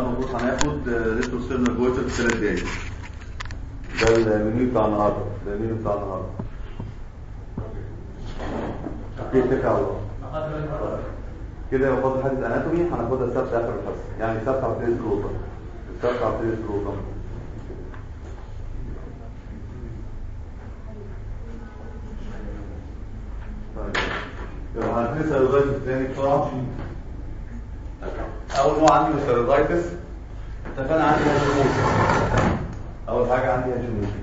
المفروض هناخد ريترو ستيرنال جويتر في ثلاث دقايق ده المنيو بتاع النهارده ده المنيو بتاع النهارده اوكي اتكل على الله كده يبقى فاضل حته اناتومي هناخدها السبت اخر الحصه يعني السبت على تريس روتر السبت على تريس روتر يبقى هنبتدي سيرولايتس تاني بسرعه اول نوع عندي سيرولايتس اتفقنا عندي هاشيموتو اول حاجه عندي هاشيموتو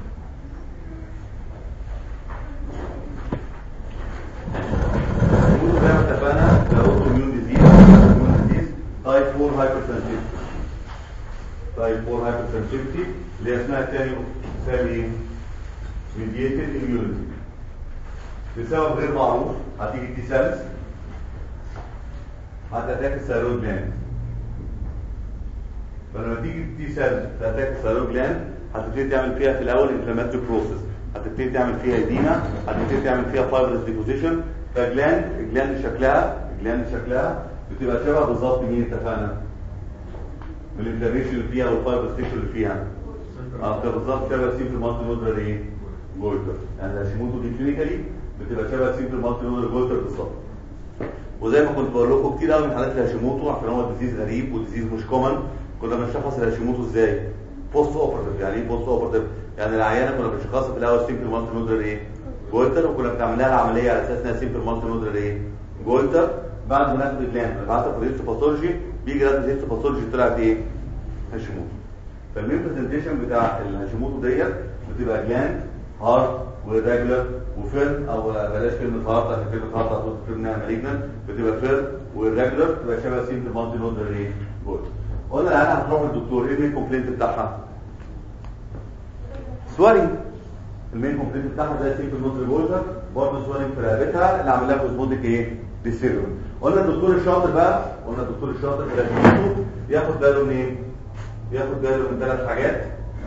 هاشيموتو زي ما اتفقنا ده اوتوميون ديزيز اوتوميون ديزيز تايب 4 هايبرسنسيتي تايب 4 هايبرسنسيتي اللي هي اسمها تاني تساوي ايه؟ ميديتد اميونيتي لسبب غير معروف هتيجي تي سيلز هتاتاك الثيرويد جلاند فلما تيجي تي سيلز تاتاك الثيرويد جلاند هتبتدي تعمل فيها في الاول انفلاماتوري بروسيس هتبتدي تعمل فيها ادينا هتبتدي تعمل فيها فايبرس ديبوزيشن فجلاند الجلاند شكلها الجلاند شكلها بتبقى شبه بالظبط مين اتفقنا من الانفلاميشن اللي فيها والفايبرس تيشو اللي فيها اه بتبقى بالظبط شبه سيمبل مالتي نودر ايه جولتر يعني الهاشيموتو دي كلينيكالي بتبقى شبه سيمبل مالتي نودر جولتر بالظبط وزي ما كنت بقول لكم كتير قوي من حالات الهاشيموتو عشان هو ديزيز غريب وديزيز مش كومن كنا بنشخص الهاشيموتو ازاي بوست اوبرتيف يعني ايه بوست اوبرتيف يعني العيانه كنا بنشخصها في الاول سيمبل مالتي نودر ايه جولتر وكنا بنعمل لها العمليه على اساس انها سيمبل مالتي نودر ايه جولتر بعد ما ناخد الجلاند نبعتها في الهيستوباثولوجي بيجي رد الهيستوباثولوجي طلعت ايه هاشيموتو فالمين برزنتيشن بتاع الهاشيموتو ديت بتبقى جلاند هارد وريجولار وفيرن او بلاش كلمه هارد عشان كلمه هارد هتحط فيرن انها مالجنان بتبقى فيرن والريجولار بتبقى شبه سيمبل مالتي نودر ايه جولتر قلنا العيانه هتروح للدكتور ايه المين كومبلينت بتاعها سواري المين كومبلينت بتاعها زي سيمبل نودر جولتر برضه سواري في رقبتها اللي عامل لها كوزموتيك ايه ديسيريوم قلنا الدكتور الشاطر بقى قلنا الدكتور الشاطر في الهاشيموتو ياخد باله من ايه ياخد باله من ثلاث حاجات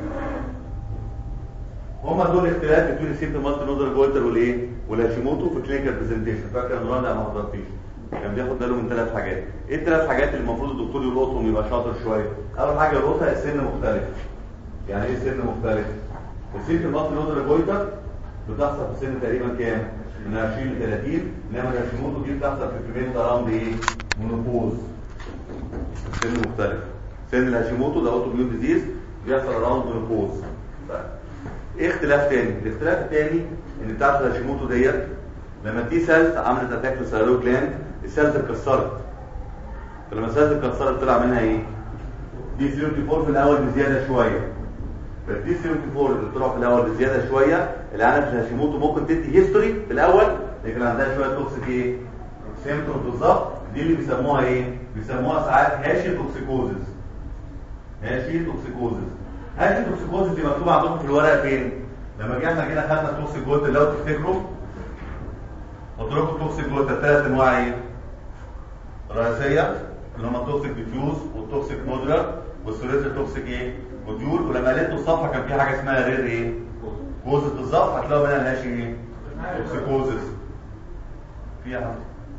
هما دول اختلاف بين السيمبل مالتي نودر جولتر والايه والهاشيموتو في كلينيكال برزنتيشن فاكر يا نوران لا ما حضرتيش كان بياخد باله من ثلاث حاجات ايه الثلاث حاجات اللي المفروض الدكتور يلقطهم يبقى شاطر شويه اول حاجه يلقطها السن مختلف يعني ايه السن مختلف السيمبل مالتي نودر جولتر بتحصل في سن تقريبا كام من 20 ل 30 انما الهاشيموتو دي بتحصل في بريميت اراوند ايه مونوبوز سن مختلف سن الهاشيموتو ده اوتو ديزيز بيحصل اراوند مونوبوز طيب ايه اختلاف تاني الاختلاف التاني ان بتاعت الهاشيموتو ديت لما دي سيلز عملت اتاك للثيرويد جلاند السيلز اتكسرت فلما السيلز اتكسرت طلع منها ايه دي 74 في الاول بزياده شويه فالدي 74 اللي طلعوا في الاول بزياده شويه العيانه في الهاشيموتو ممكن تدي هيستوري في الاول لكن عندها شويه توكسيك ايه سيمتوم بالظبط دي اللي بيسموها ايه بيسموها ساعات هاشي توكسيكوزز هاشي توكسيكوزز هاشي توكسيكوزز دي مكتوبه عندكم في الورقه فين لما جينا كده خدنا التوكسيك جوت لو تفتكروا قلت لكم التوكسيك جوت ثلاث انواع ايه رئيسيه اللي هم التوكسيك ديفيوز والتوكسيك مودرر والسوليت توكسيك ايه موديول ولما لقيتوا الصفحه كان في حاجه اسمها رير ايه كوزز بالظبط هتلاقوا منها الهاشي ايه توكسيكوزز فيها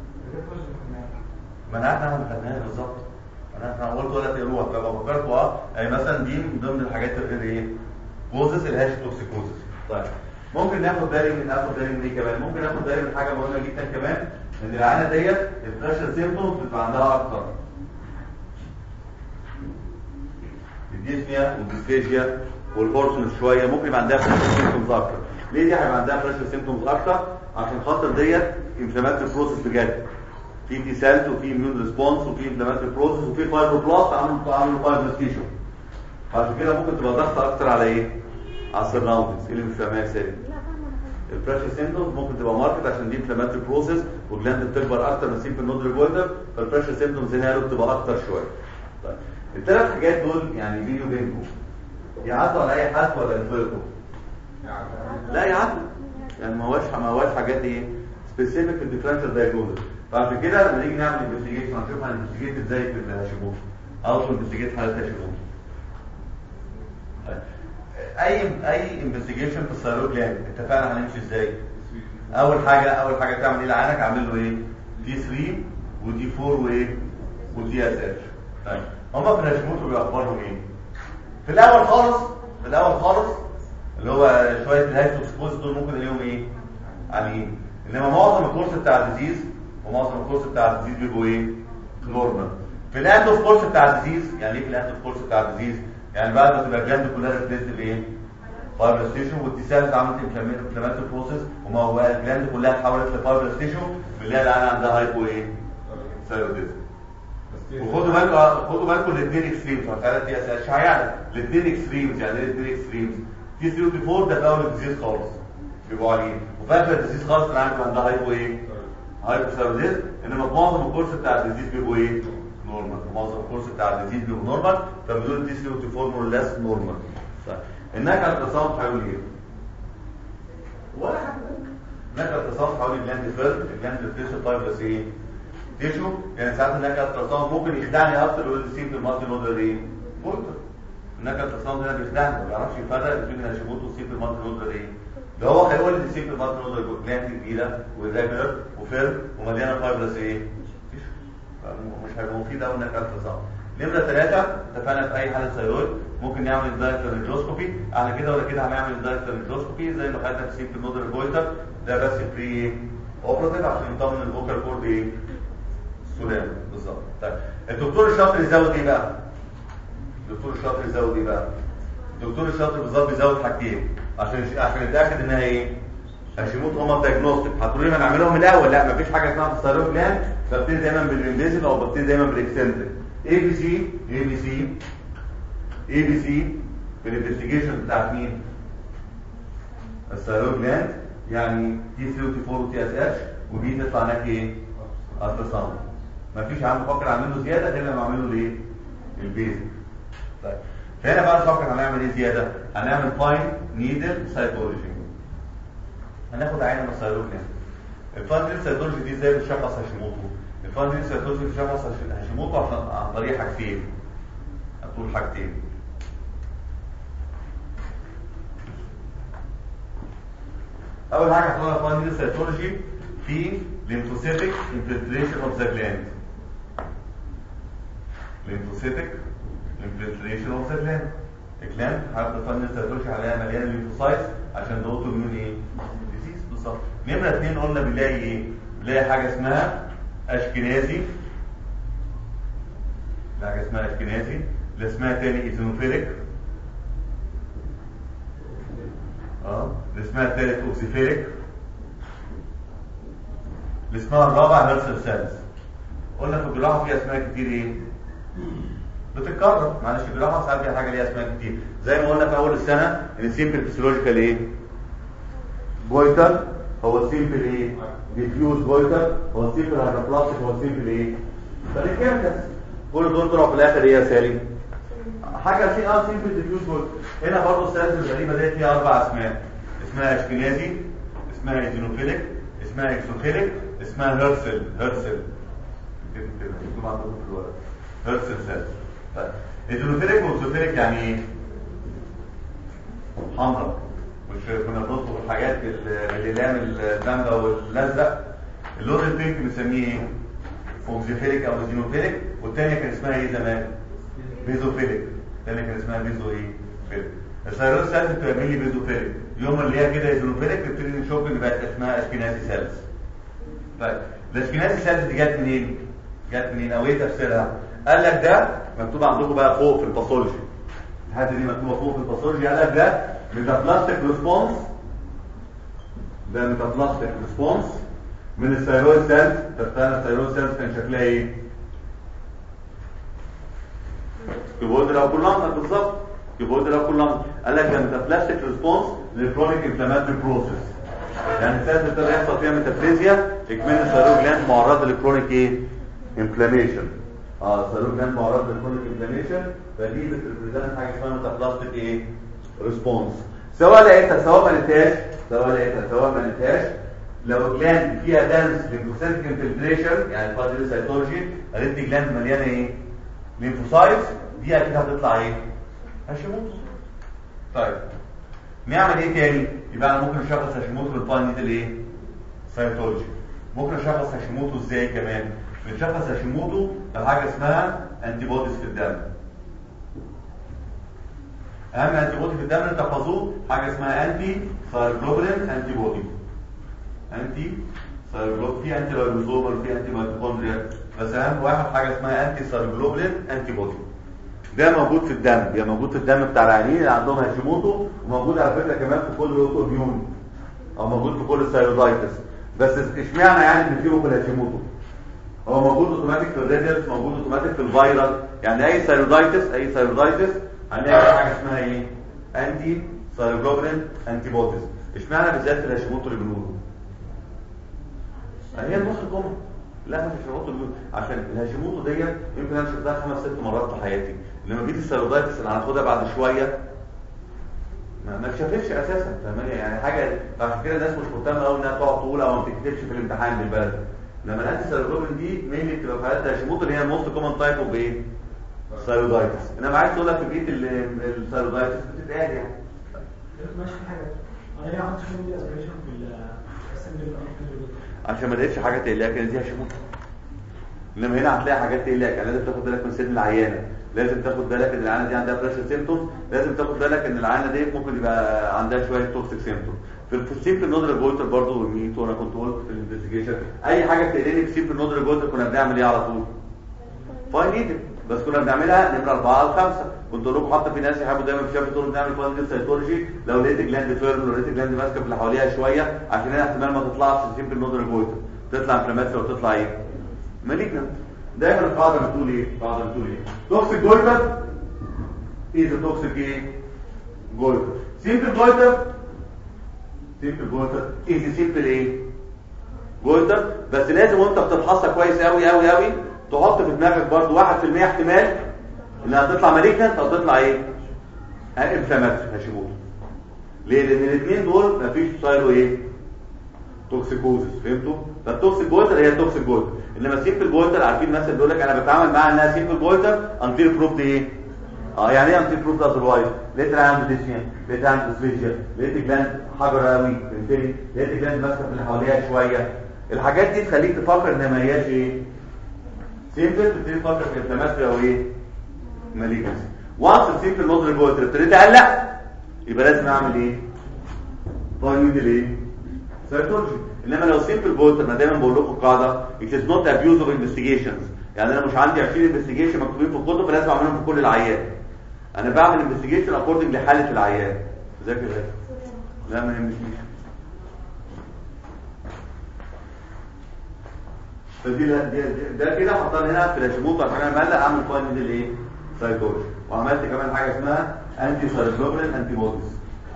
ما انا احنا ما خدناها بالظبط انا احنا قلت ولا تقروها لما فكرتوا اه اي مثلا دي من ضمن الحاجات الغير ايه كوزز الهاش توكسيكوزز طيب ممكن ناخد بالي من ناخد بالي من ايه كمان ممكن ناخد بالي من حاجه مهمه جدا كمان ان العينه ديت البريشر سيمبتومز بتبقى عندها اكتر الديسنيا والديسفيجيا والهورسون شويه ممكن يبقى عندها بريشر سيمبتومز اكتر ليه دي هيبقى عندها بريشر سيمبتومز اكتر عشان خاطر ديت انفلاماتوري بروسيس بجد في تي سيلز وفي اميون ريسبونس وفي انفلاماتوري بروسيس وفي فايبروبلاست عملوا عملوا فايبروس تيشو عشان كده ممكن تبقى ضغط اكتر على ايه على السراوندنجز ايه اللي مش فاهمها يا سالم البريشر سيمبتومز ممكن تبقى ماركت عشان دي انفلاماتوري بروسيس والجلاند بتكبر اكتر من سيمبل نودر جولدر فالبريشر سيمبتومز هنا بتبقى اكتر شويه طيب الثلاث حاجات دول يعني بيني وبينكم يعدوا على اي حد ولا يطلقوا لا يعدوا يعني ما هواش ما هواش حاجات ايه سبيسيفيك في الديفرنشال دايجنوز فعشان كده لما نيجي نعمل انفستيجيشن هنشوف هنفستيجيت ازاي في الهاشيموتو او في انفستيجيت حالات هاشيموتو اي اي انفستيجيشن في الثيرويد جلاند اتفقنا هنمشي ازاي اول حاجه اول حاجه تعمل ايه لعينك اعمل له ايه دي 3 ودي 4 وايه ودي اس اتش طيب هما في الهاشيموتو بيبقى اخبارهم ايه في الاول خالص في الاول خالص اللي هو شويه الهايستوكسكوز دول ممكن اليوم ايه عاليين انما معظم الكورس بتاع الديزيز ومعظم الكورس بتاع الديزيز بيبقوا ايه نورمال في الاند اوف كورس بتاع الديزيز يعني ايه في الاند اوف كورس بتاع الديزيز يعني بعد ما تبقى الجلاند كلها ريبليس بايه فايبرس تيشو والتيسالز عملت انفلاماتوري بروسيس وما هو الجلاند كلها اتحولت لفايبرس تيشو بنلاقي العيان عندها هايبو ايه ثايرويدزم وخدوا بالكم خدوا بالكم الاثنين اكستريمز فعلا دي اساس هيعلى الاثنين اكستريمز يعني ايه الاثنين اكستريمز تي 3 وتي 4 ده في اول الديزيز خالص بيبقوا عاليين وفاكر الديزيز خالص العيان بيبقى عندها هايبو ايه هايبو ثايرويدزم انما في معظم الكورس بتاع الديزيز بيبقوا ايه نورمال في معظم الكورس بتاع الديزيز بيبقوا نورمال فبدون تي 3 وتي 4 مور ليس نورمال النكهه التصامت هيقول ايه ولا حاجه نكهه التصامت حوالي جلاند فيرم الجلاند تيشو فايبرس ايه تيشو يعني ساعات النكهه التصامت ممكن يخدعني اكتر ويقول لي سيمبل مالتي نودر ايه بولتر النكهه التصامت هنا بيخدعني ما بيعرفش يفرق بين الهاشيموتو والسيمبل مالتي نودر ايه ده هو هيقول لي سيمبل مالتي نودر جلاند كبيره وريجولر وفيرم ومليانه فايبرس ايه تيشو مش هيبقى مفيد قوي النكهه التصامت نمرة ثلاثة اتفقنا في أي حالة ثيرويد ممكن نعمل دايركت ريدروسكوبي على كده ولا كده هنعمل دايركت ريدروسكوبي زي ما خدنا في سيمبل نودر جويتر ده بس بري اوبراتيف عشان نطمن الفوكال كورد ايه سلام بالظبط طيب الدكتور الشاطر يزود ايه بقى الدكتور الشاطر يزود ايه بقى الدكتور الشاطر بالظبط بيزود حاجتين عشان عشان يتاكد انها ايه هاشيموت هما دايجنوستيك هتقولوا لي ما نعملهم من الاول لا مفيش حاجه اسمها تستيرويد جلاند ببتدي دايما بالانفيزيف او ببتدي دايما بالاكسنتريك اي بي سي اي بي سي اي بي سي في الانفستيجيشن بتاعت مين الثيرويد جلاند يعني تي 3 وتي 4 وتي اس اتش ودي تطلع هناك ايه التصامت مفيش عم بفكر اعمله زياده غير لما اعمله الايه البيزك طيب هنا بقى نفكر هنعمل ايه زياده هنعمل فاين نيدل سايتولوجي هناخد عينه من الثيرويد جلاند الفاين نيدل سايتولوجي دي ازاي بتشخص هاشيموتو الفاين نيدل سايتولوجي بتشخص هاشيموتو عشان عن طريق حاجتين هتقول حاجتين اول حاجه هتقولها فاين نيدل سايتولوجي في lymphocytic infiltration of the gland lymphocytic infiltration of the gland الجلاند هبدا فن السيتولوجي عليها مليانه ليمفوسايتس عشان ده اوتو اميون ايه ديزيز بالظبط نمره اثنين قلنا بنلاقي ايه بنلاقي حاجه اسمها اشكنازي حاجه اسمها اشكنازي اللي اسمها تاني ايزونوفيليك اه اللي اسمها الثالث اوكسيفيليك اللي اسمها الرابع هيرسل سيلز قلنا في الجراحه في اسماء كتير ايه بتتكرر معلش الجراحه ساعات فيها حاجه ليها اسماء كتير زي ما قلنا في اول السنه ان السيمبل فيسيولوجيكال ايه جويتر هو السيمبل ايه ديفيوز جويتر هو السيمبل هيدروبلاستيك هو السيمبل ايه فالكيركس كل دول طلعوا في الاخر ايه يا سالم حاجه في اه سيمبل ديفيوز جويتر هنا برضه السيلز الغريبه ديت فيها اربع اسماء اسمها اشكنازي اسمها ايزينوفيليك اسمها اكسوفيليك اسمها هيرسل هيرسل كده كده مكتوب عندكم في الورق هيرسل سيلز طيب ايزينوفيليك واكسوفيليك يعني ايه حمراء مش كنا بنطلب الحاجات الاقلام البامبا والازرق اللون البينك بنسميه ايه اوكسيفيليك او ايزينوفيليك والثانيه كان اسمها ايه زمان بيزوفيليك الثانيه كان اسمها بيزو ايه فيليك الثيرويد سيلز بتبقى ميلي بيزوفيليك يوم اللي هي كده ايزينوفيليك نبتدي نشوف ان بقت اسمها اشكنازي سيلز طيب الاشكنازي سيلز دي جت منين جت منين او ايه تفسيرها قال لك ده مكتوب عندكم بقى فوق في الباثولوجي الحته دي مكتوبه فوق في الباثولوجي قال لك ده ميتابلاستيك ريسبونس ده ميتابلاستيك ريسبونس من الثيرويد سيلز تفتح الثيرويد سيلز كان شكلها ايه كيبورد لو كلها بالظبط كيبورد لو كلها قال لك ده ميتابلاستيك ريسبونس للكرونيك انفلاماتوري بروسيس يعني السيلز ابتدى يحصل فيها ميتافيزيا اكمن الثيرويد جلاند معرضه للكرونيك ايه انفلاميشن اه الثيرويد جلاند معرضه للكرونيك انفلاميشن فدي بتريبريزنت حاجه اسمها ميتابلاستيك ايه ريسبونس سواء لقيتها سواء ما لقيتهاش سواء لقيتها سواء ما لقيتهاش لو جلاند فيها دانس ليمفوسيتك انفلتريشن يعني فاضل سيتولوجي قالت لي جلاند مليانه ايه ليمفوسايتس دي اكيد هتطلع ايه هاشيموتو طيب نعمل ايه تاني يبقى انا ممكن اشخص هاشيموتو بالفاين نيدل ايه سيتولوجي ممكن اشخص هاشيموتو ازاي كمان بنشخص هاشيموتو بحاجه اسمها انتي بوديز في الدم اهم انتي بودي في الدم تحفظوه حاجه اسمها انتي ثايروجلوبولين انتي بودي انتي ثايروجلوب في انتي لايزومر في انتي ميتوكوندريا بس اهم واحد حاجه اسمها انتي ثايروجلوبولين انتي بودي ده موجود في الدم بيبقى موجود في الدم بتاع العيانين اللي عندهم هاشيموتو وموجود على فكره كمان في كل الاوتو اميون او موجود في كل الثايرويدايتس بس اشمعنى يعني ان فيه في الهاشيموتو هو موجود اوتوماتيك في الريدرز موجود اوتوماتيك في الفيرال يعني اي ثايرويدايتس اي ثايرويدايتس هنلاقي حاجه اسمها ايه انتي ثايروجلوبولين انتي بوديز اشمعنى بالذات في الهاشيموتو اللي بنقوله هي المخ الجمل لا مش الهاشيموتو اللي بنقوله. عشان الهاشيموتو ديت يمكن انا شفتها خمس ست مرات في حياتي لما جيت الثايرويدايتس اللي هناخدها بعد شويه ما ما اتشافتش اساسا فاهماني يعني حاجه عشان كده الناس مش مهتمه قوي انها تقعد تقول او ما تكتبش في الامتحان بالبلد لما الانتي ثايروجلوبين دي مينلي بتبقى في حالات هاشيموتو اللي هي موست كومن تايب اوف ايه ثايرويدايتس انما عايز تقول لك في بقيه ال- الثايرويدايتس بتتقال يعني ماشي في حاجه انا ليه عملت شغل اسبريشن في الاسمبلي عشان ما لقيتش حاجه تقلقك ان دي هاشيموتو انما هنا هتلاقي حاجات تقلقك يعني لازم تاخد بالك من سن العيانه لازم تاخد بالك ان العيانه دي عندها بريشر سيمتوم لازم تاخد بالك ان العيانه دي ممكن يبقى عندها شويه توكسيك سيمتوم في الفسيب في النودر جولتر برضه والميت وانا كنت قلت في الانفستيجيشن اي حاجه بتقلقني في سيب النودر جولتر كنا بنعمل ايه على طول فاين نيدل بس كنا بنعملها نمره 4 او 5 كنت اقول لكم حتى في ناس يحبوا دايما في شافوا تقولوا بنعمل فاين نيدل سيتولوجي لو لقيت جلاند فيرم لو لقيت جلاند ماسكه في اللي حواليها شويه عشان هي احتمال ما تطلعش سيب النودر جولتر تطلع انفلاماتوري وتطلع ايه مالجنت دايما القاعده بتقول ايه القاعده بتقول ايه توكسيك جولتر ايه توكسيك ايه جولتر سيمبل جولتر سيمبل جولتر ايه سيمبل ايه جولتر بس لازم وانت بتفحصها كويس قوي قوي قوي تحط في دماغك برضو 1% احتمال انها تطلع مالجنت او تطلع ايه انفلاماتوري هاشيموتو ليه لان الاثنين دول مفيش سايلو ايه توكسيكوزس فهمتوا فالتوكسيك جولتر هي التوكسيك جولتر انما سيمبل جولتر عارفين مثلا بيقول لك انا بتعامل معاها انها سيمبل جولتر انتير بروف ايه اه يعني ايه انتير بروف اذروايز لقيت عنده ديسنيا لقيت عنده سبيشيا لقيت جلاند حجر قوي فهمتني لقيت جلاند ماسكه في اللي حواليها شويه الحاجات دي تخليك تفكر انها ما هياش ايه سيمبل بتبتدي تفكر في انفلاماتوري او ايه ماليجنسي وانس السيمبل نودر جولتر ابتديت اقلق يبقى لازم اعمل ايه طيب ايه سيتولوجي انما لو سيمبل بوتر انا دايما بقول لكم قاعده it is not abuse of investigations يعني انا مش عندي 20 انفستيجيشن مكتوبين في الكتب فلازم اعملهم في كل العيان انا بعمل انفستيجيشن اكوردنج لحاله العيان ذاكر ايه لا ما يهمنيش فدي لا- دي- دي- ده كده حطها هنا في الهاشيموتو عشان انا مقلق اعمل فاين دي الايه سايتولوجي وعملت كمان حاجه اسمها انتي سايتوبلين انتي بوديز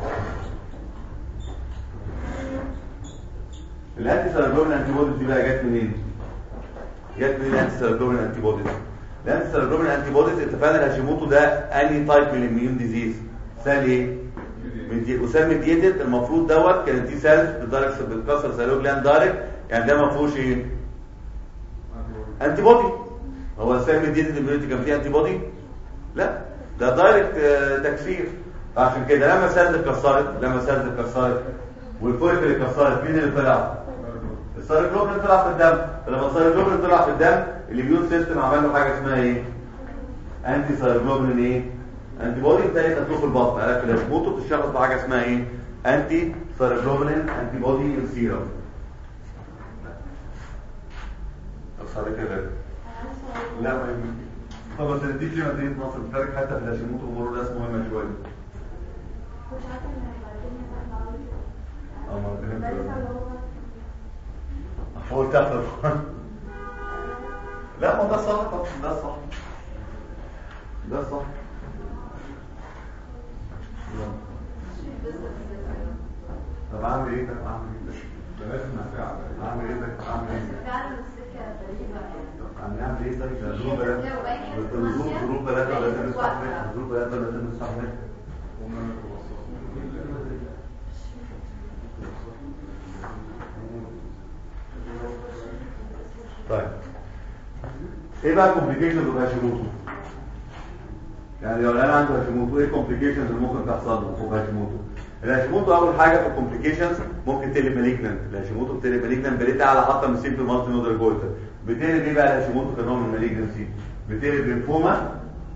الانتي سيربروبين انتي بوديز دي بقى جت منين جت منين الانتي سيربروبين انتي بوديز الانتي سيربروبين انتي بوديز اتفقنا الهاشيموتو ده اني تايب من الميون ديزيز سال ايه مدي- وسال ميديتد المفروض دوت كانت دي سيلز بتدرك بتكسر سيلو جلاند دايركت يعني ده ما فيهوش ايه انتي بودي هو السيل ميديتد اميونيتي كان فيه انتي بودي لا ده دايركت آه، تكسير عشان كده لما السيلز اتكسرت لما السيلز اتكسرت والفوليكل اتكسرت مين اللي طلع السيروجلوبين طلع في الدم فلما السيروجلوبين طلع في الدم الاميون سيستم عمل له حاجه اسمها ايه انتي سيروجلوبين ايه انتي بودي بتاعي تدخل في البطن عارف الهاشموتو بتشتغل بحاجه اسمها ايه انتي سيروجلوبين انتي بودي سيرم بس عليك يا غالي لا ما يهمنيش طب بس نديك ليه مدينه مصر بتشارك حتى في الهاشموتو امور ناس مهمه شويه اه ما فهمت حاولت افهم لا ما ده صح طبعا ده صح ده صح طب اعمل ايه ده اعمل ايه ده بلاش نساعد اعمل ايه ده اعمل ايه ده فعلا السكه غريبه يعني هنعمل ايه طيب ده ظروف بلد ظروف ظروف بلد لازم نستحملها ظروف بلد لازم نستحملها وما نتوسط طيب ايه بقى الكومبليكيشنز اوف هاشيموتو يعني لو انا عندي هاشيموتو ايه الكومبليكيشنز اللي ممكن تحصل له في هاشيموتو الهاشيموتو اول حاجه في الكومبليكيشنز ممكن تقلب مالجنانت الهاشيموتو بتقلب مالجنانت بريت اعلى حتى من سيمبل مالتي نودر جولتر بتقلب ايه بقى الهاشيموتو كنوع من المالجنسي بتقلب ليمفوما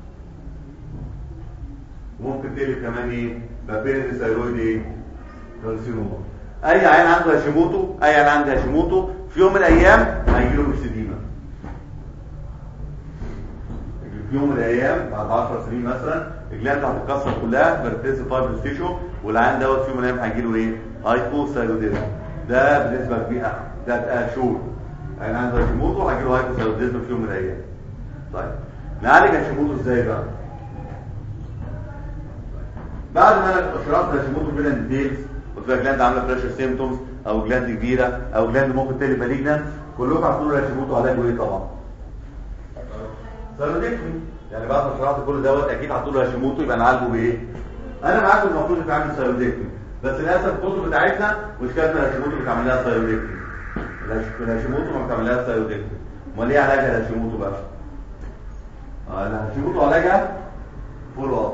وممكن تقلب كمان ايه بابيلي ثايرويد ايه كارسينوما اي عيان عنده هاشيموتو اي عيان عنده هاشيموتو في يوم من الايام هيجي له مكسديما في يوم من الايام بعد 10 سنين مثلا الجلاند هتتكسر كلها بيرتيز فايبر تيشو والعيان دوت في يوم من الايام هيجي له ايه هايبوثايروديزم ده بنسبه كبيره ده بقى شور عيان عنده هاشيموتو هيجي له هايبوثايروديزم في يوم من الايام طيب نعالج هاشيموتو ازاي بقى بعد ما انا شرحت هاشيموتو كده ان ديتيلز قلت لك جلاند عامله بريشر سيمتومز او جلاند كبيره او جلاند ممكن تقلب مالجنان كلكم عارفين هاشيموتو علاجه ايه طبعا سيرودكتومي يعني بعد ما شرحت كل دوت اكيد هتقول له هاشيموتو يبقى نعالجه بايه انا معاكم المفروض نتعمل سيرودكتومي بس للاسف الكتب بتاعتنا مشكلتنا الهاشيموتو بتعمل لها سيرودكتومي الهاشيموتو ما بتعمل لها سيرودكتومي امال ايه علاجها الهاشيموتو بقى اه الهاشيموتو علاجها فول اب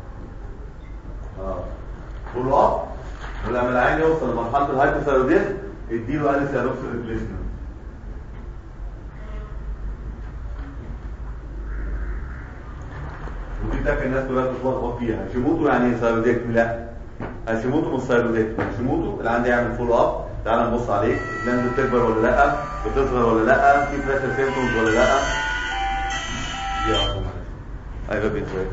اه فول اب ولما العين يوصل لمرحله الهايبوثايروديزم اديله اليس اروكس ريبليسمنت ودي بتاعت الناس كلها بتتلخبط فيها هاشيموتو يعني ايه ثايرودكتومي لا هاشيموتو مش ثايرودكتومي هاشيموتو اللي عندي يعمل فول اب تعال نبص عليه الجلاند بتكبر ولا لا بتصغر ولا لا في بريشر سيمتومز ولا لا يا الله ايوه بيتوي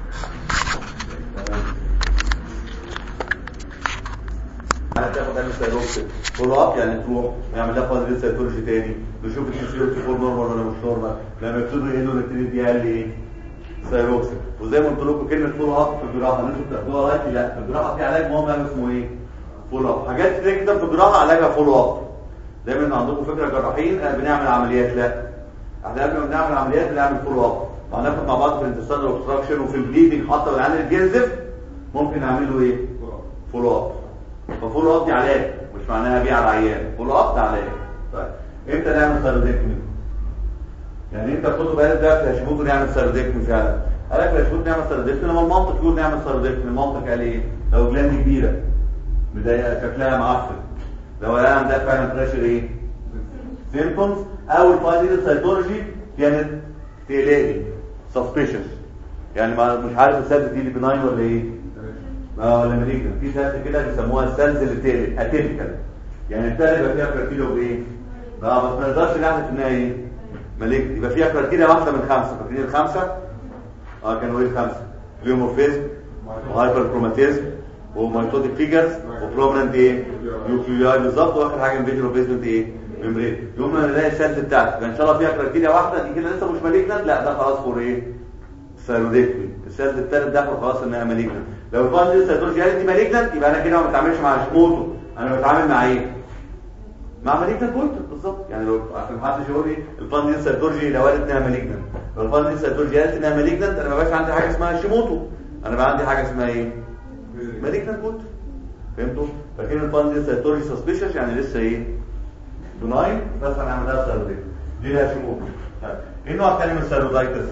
هتاخد عامل سيروكسيد فول اب يعني تروح نعمل لها فاز سيتولوجي تاني نشوف السيروكسيد فور نورمال ولا مش نورمال لما يبتدوا يقلوا نبتدي دي قال ايه سيروكسيد وزي ما قلت لكم كلمه فول اب في الجراحه اللي انتوا بتاخدوها دلوقتي لا في الجراحه في علاج مهم قوي اسمه ايه فول اب حاجات كتير كده في الجراحه علاجها فول اب دايما عندكم فكره جراحين آه، بنعمل عمليات لا احنا قبل ما بنعمل عمليات بنعمل فول اب وهناخد مع بعض في الانتستان اوبستراكشن وفي البليدنج حتى لو العيان بينزف ممكن نعمل له ايه فول اب ففول اب دي علاج مش معناها بيع على العيان فول اب ده علاج طيب امتى نعمل سيرودكتومي يعني انت بتطلب قالت ده في هاشيموتو نعمل سيرودكتومي فعلا قال لك في هاشيموتو نعمل سيرودكتومي لما المنطق يقول نعمل سيرودكتومي المنطق قال ايه لو جلاند كبيره بدايه شكلها معفن لو العيان ده فعلا بريشر ايه سيمبتومز او الفاينل سيتولوجي كانت تقلقني سسبيشس يعني ما مش عارف السيلز دي اللي بناين ولا ايه اه ولا مالجنت في سيلز كده بيسموها السيلز اللي بتقلب اتيبيكال يعني التاني يبقى فيها كراتيلو بايه اه بس ما نقدرش نحدث انها ايه مالجنت يبقى فيها كراتيليا واحده من خمسه فاكرين الخمسه اه كانوا ايه الخمسه ليومورفيزم وهايبر كروماتيزم ومايتوتيك فيجرز وبرومننت ايه نيوكلياي بالظبط واخر حاجه انفيجن بيزمنت ايه ميمبرين يوم ما نلاقي السيلز بتاعتك ان شاء الله فيها كراتيليا واحده دي كده لسه مش مالجنت لا ده خلاص فور ايه سيرودكتومي السيلز الثالث داخل خلاص انها مالجنت لو الفاز دي سيتولوجي قالت دي مالجنت يبقى انا كده ما بتعاملش مع هاشيموتو انا بتعامل مع ايه مع مالجنت بوينت بالظبط يعني لو عشان محدش يقول لي الفاز دي سيتولوجي لو قالت انها مالجنت لو الفاز دي سيتولوجي قالت انها مالجنت انا ما بقاش عندي حاجه اسمها هاشيموتو انا بقى عندي حاجه اسمها ايه مالجنت بوينت فهمتوا فاكرين الفاز دي سيتولوجي سسبيشس يعني لسه ايه بناين بس هنعمل لها سيرودكتومي دي الهاشيموتو طيب ايه النوع الثاني من السيرودايتس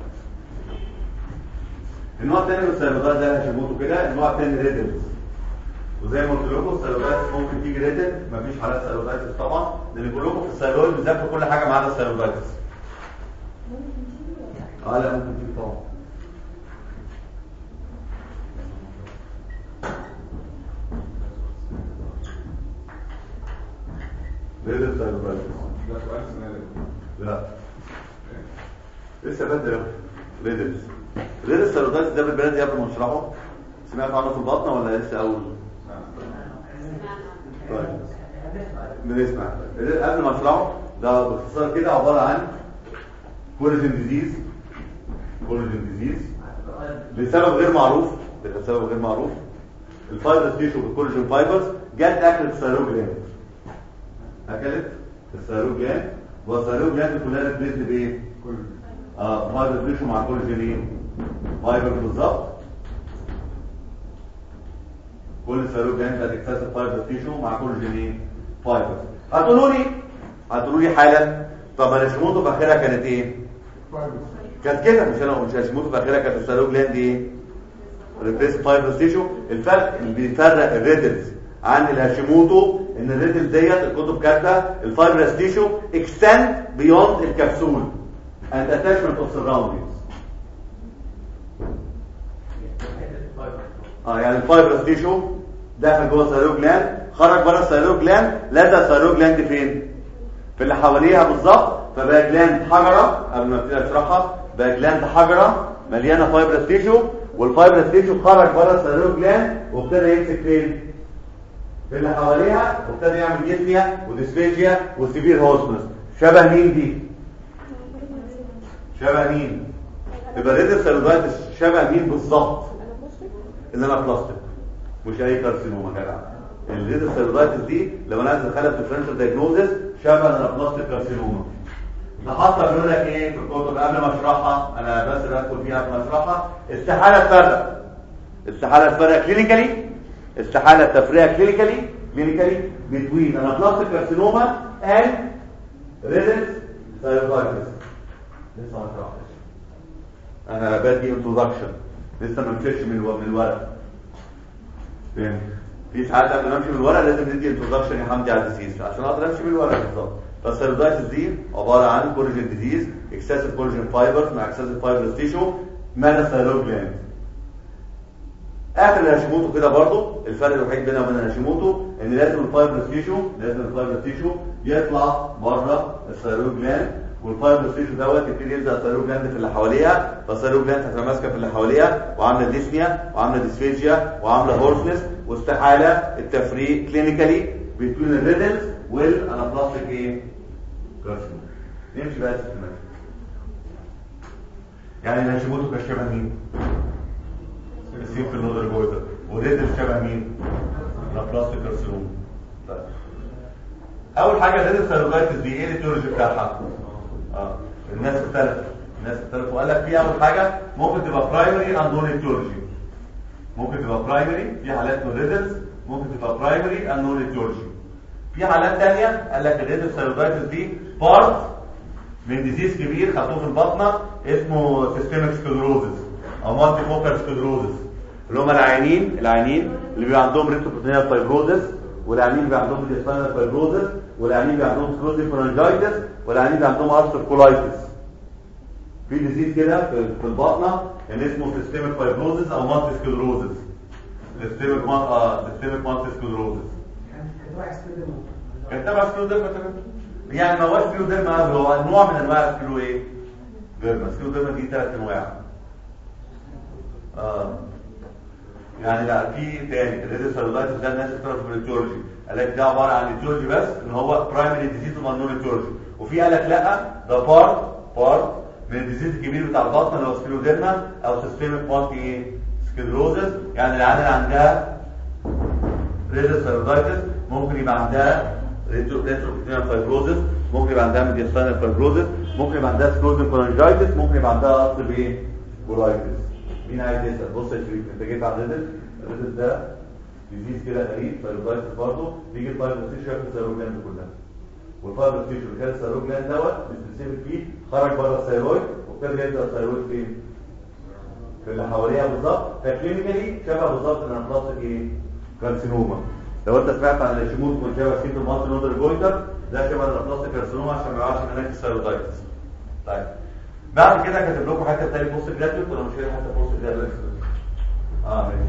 النوع الثاني من السيرودايتس ده هاشيموتو كده النوع الثاني ريدلز وزي ما قلت لكم السيرودايتس ممكن تيجي ريدل مفيش حالات سيرودايتس طبعا لان كلكم في السيرويد بتذاكروا كل حاجه ما عدا السيرودايتس اه لا ممكن تيجي طبعا ريدل سيرودايتس ده سؤال سنالي لا لسه بدري ريدلز ريدلز سيرودايتس ده بالبلد قبل ما نشرحه سمعت عنه في البطنه ولا لسه اول طيب بنسمع قبل ما اشرحه ده باختصار كده عباره عن كولاجين ديزيز كولاجين ديزيز لسبب غير معروف لسبب غير معروف الفايبرز تيشو بالكولاجين فايبرز جت اكلت الثيرويد جلاند اكلت الثيرويد جلاند والثيرويد جلاند كلها ريبليسد بايه؟ كل اه فايبر تيشو مع كولاجين ايه؟ فايبر بالظبط كل الثيرويد جلاند بقت اكتسب فايبر تيشو مع كولاجين ايه؟ فايبر هتقولوا لي هتقولوا لي حالا طب الهاشيموتو في اخرها كانت ايه؟ كانت كده مش انا مش هاشيموتو في اخرها كانت الثيرويد جلاند ايه؟ ريبليس فايبر تيشو الفرق اللي بيفرق الريدلز عن الهاشيموتو ان الريدل ديت الكتب كاتبه الفايبرس تيشو اكستند بيوند الكبسول and attachment of surroundings اه يعني الفايبرس تيشو دخل جوه الثيرويد جلاند خرج بره الثيرويد جلاند لزق الثيرويد جلاند فين في اللي حواليها بالظبط فبقى جلاند حجره قبل ما ابتدي اشرحها بقى جلاند حجره مليانه فايبرس تيشو والفايبرس تيشو خرج بره الثيرويد جلاند وابتدى يمسك فين في اللي حواليها وابتدى يعمل ديسنيا وديسفيجيا وسيفير هوسمس شبه مين دي شبه مين يبقى ريد سيلولايتس شبه مين بالظبط اللي انا بلاستيك مش اي كارسينوما جدع الريد سيلولايتس دي لو انا عايز ادخلها في ديفرنشال دايجنوزس شبه البلاستيك كارسينوما نحط بيقول لك ايه في الكتب قبل ما اشرحها انا بس بدخل فيها قبل ما اشرحها استحاله تفرق استحاله تفرق كلينيكالي استحاله تفريق كلينيكالي كلينيكالي بتوين انا بلاستيك كارسينوما and ريدس سيلولايتس لسه ما شرحتش انا بادي انترودكشن لسه ما مشيتش من الو- من الورق فهمت في ساعات قبل ما امشي من الورق لازم ندي انترودكشن يا حمدي على الديزيز عشان اقدر امشي من الورق بالظبط فالسيرودايتس دي عباره عن كولاجين ديزيز اكسسيف كولاجين فايبرز مع اكسسيف فايبرز تيشو مانا ثايرويد جلاند اخر الهاشيموتو كده برضو الفرق الوحيد بينها وبين الهاشيموتو ان لازم الفايبرز تيشو لازم الفايبرز تيشو يطلع بره الثايرويد جلاند والفايبرز تيشو دوت يبتدي يلزق الثايرويد جلاند في اللي حواليها فالثايرويد جلاند هتبقى ماسكه في اللي حواليها وعامله ديسنيا وعامله ديسفيجيا وعامله هورسنس واستحاله التفريق كلينيكالي بين الريدلز والانابلاستيك ايه كارسينوما نمشي بقى في المشي يعني الهاشيموتو كان شبه مين؟ السين في النودر جويتر وريدل شبه مين؟ لابلاستيك كارسينوما طيب اول حاجه الريدل سيرولايتس دي ايه الايتيولوجي بتاعها؟ اه الناس اختلفت الناس اختلفوا وقال لك في اول حاجه ممكن تبقى برايمري اند نون ايتيولوجي ممكن تبقى برايمري في حالات من الريدلز ممكن تبقى برايمري اند نون ايتيولوجي في حالات ثانيه قال لك الريدل سيرولايتس دي بارت من ديزيز كبير خدوه في البطنه اسمه سيستميك سكلروزس او مالتي فوكال سكلروزس اللي هم العيانين العيانين اللي بيبقى عندهم ريتروبروتينيال فايبروزس والعيانين اللي بيبقى عندهم ديستانال فايبروزس والعيانين اللي عندهم سكلوزيف فرانجايتس والعيانين اللي عندهم ارثر كولايتس في ديزيز كده في في البطنه كان اسمه سيستميك فايبروزس او مالتي سكلروزس سيستميك سيستميك مالتي سكلروزس كان واحد كده كان تبع سكلوديرما تمام يعني ما هوش سكلوديرما قوي هو نوع من انواع السكلو ايه ديرما سكلوديرما دي ثلاث انواع اه يعني لا في تاني الريدس سيلولايتس ده الناس بتعرف في الجيولوجي قال لك ده عباره عن الجيولوجي بس ان هو برايمري ديزيز ومنون الجيولوجي وفي قال لك لا ده بارت بارت من الديزيز الكبير بتاع البطن اللي هو سكلوديرما او سيستميك مالتي سكلروزس يعني العيال اللي عندها ريدس سيرودايتس ممكن يبقى عندها ريتروبيتينال فايبروزس ممكن يبقى عندها ميديستانال فايبروزس ممكن يبقى عندها سكلوزن كولانجايتس ممكن يبقى عندها قصر بايه كولايتس مين عايز يسال بص يا شريف انت جيت على الريدس الريدس ده ديزيز كده غريب فايبروزايتس برضه بيجي الفايبروس تيشو ياكل الثيروجلاند كلها والفايبروس تيشو اللي كان الثيروجلاند دوت سبيسيفيك فيه خرج بره الثيرويد وابتدى يبدا الثيرويد فين؟ في اللي حواليها بالظبط فكلينيكالي شبه بالظبط الانفلاستيك ايه؟ كارسينوما لو انت سمعت عن الشموت من شبه سيتو مالتي نودر جويتر ده شبه الانفلاستيك كارسينوما عشان ما يقعش هناك الثيرويدايتس طيب بعد كده كاتب لكم حته تاني بوست جراديوت ولا مش هي حته بوست جراديوت اه ماشي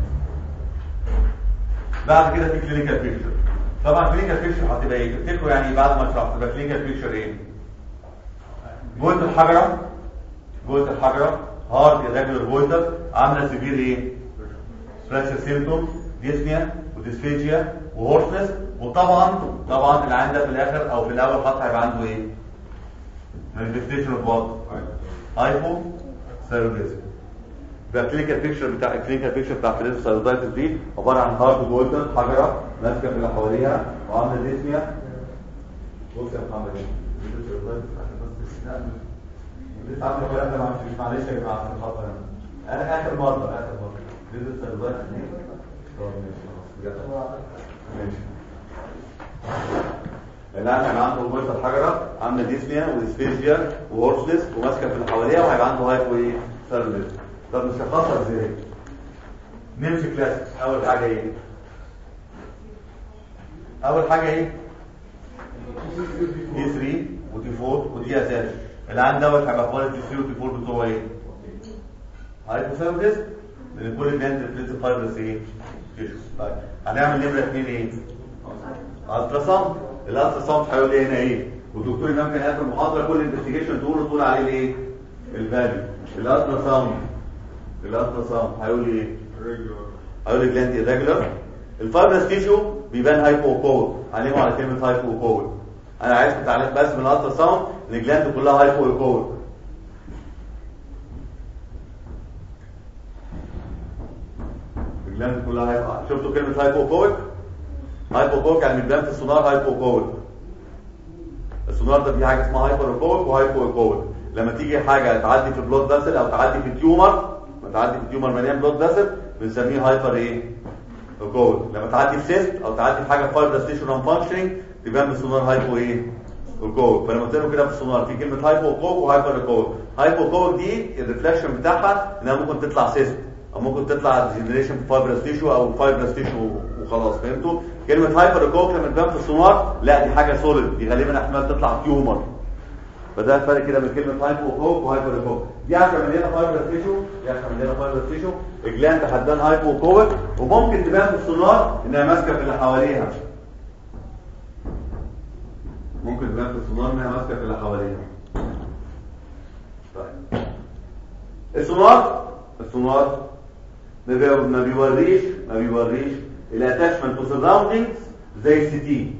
بعد كده في كلينيكال بيكتشر طبعا كلينيكال بيكتشر هتبقى ايه تفتكروا يعني بعد ما شرحت تبقى كلينيكال بيكتشر ايه جوه الحجره جوه الحجره هارد irregular جويتر عامله سيفير ايه فراكشر سيمتوم ديسنيا وديسفيجيا وهورسنس وطبعا طبعا العين ده في الاخر او في الاول حتى هيبقى عنده ايه مانيفستيشن اوف وات هايبو ثايرويدزم يبقى الكلينيكال بيكتشر بتاع الكلينيكال بيكتشر بتاع فريز ثايرويدايتس دي عباره عن هارد جويتر حجره ماسكه في اللي حواليها وعامله ديسنيا بص يا محمد فريز ثايرويدايتس عشان بس تسمعني لسه عامل الكلام ده معلش معلش يا جماعه عشان خاطر انا انا اخر مره اخر مره لسه الوقت دي طب ماشي خلاص بجد ماشي الان هيبقى عنده جوه الحجره عامله ديسنيا وديسفيجيا وهورسلس وماسكه في اللي حواليها وهيبقى عنده هايبو ايه سيرفيس طب نشخصها ازاي نمشي كلاسيك اول حاجه ايه اول حاجه ايه دي 3 ودي 4 ودي اساس العين دوت هيبقى كواليتي 3 و 4 بتوعه ايه؟ هايبوثايرويدزم لان كل الجلاند ريفلكس فايبرس ايه؟ تيشو طيب هنعمل نمره 2 ايه؟ الترا ساوند الالترا ساوند هيقول لي هنا ايه؟ والدكتور امام كان قال في المحاضره كل انفستيجيشن تقول تقول عليه الايه؟ الفاليو الالترا ساوند الالترا ساوند هيقول لي ايه؟ هيقول لي جلاند irregular الفايبرس تيشو بيبان هايبو كول عليهم على كلمه هايبو كول انا عايز تعليق بس من الالترا ساوند ان الجلاند كلها هايبو كول الجلاند كلها هايبو شفتوا كلمه هايبو كول هايبو كول يعني بيبان في السونار هايبو كول السونار ده فيه حاجه اسمها هايبر كول وهايبو كول لما تيجي حاجه تعدي في بلود فاسل او تعدي في تيومر لما تعدي في تيومر مليان بلود فاسل بنسميه هايبر ايه كول لما تعدي في سيست او تعدي في حاجه فايبر ستيشن نون فانكشنينج تبان بالسونار هايبو ايه كول فلما قلت لهم كده في السونار في كلمه هايبو كول وهايبر كول هايبو كول دي الريفلكشن بتاعها انها ممكن تطلع سيست او ممكن تطلع ديجنريشن في فايبر ستيشو او فايبر ستيشو وخلاص فهمتوا كلمه هايبر كول لما تبان في السونار لا دي حاجه سوليد دي غالبا احتمال تطلع تيومر فده الفرق كده بين كلمه هايبو كوك وهايبر كوك دي عشان مليانه فايبر تيشو دي عشان مليانه فايبر تيشو الجلاند حدان هايبو كوك وممكن تبان في السونار انها ماسكه في اللي حواليها ممكن تبان في السونار انها ماسكه في اللي حواليها طيب السونار السونار ما بي- ما بيوريش ما بيوريش الاتاشمنت تو سراوندينجز زي السي تي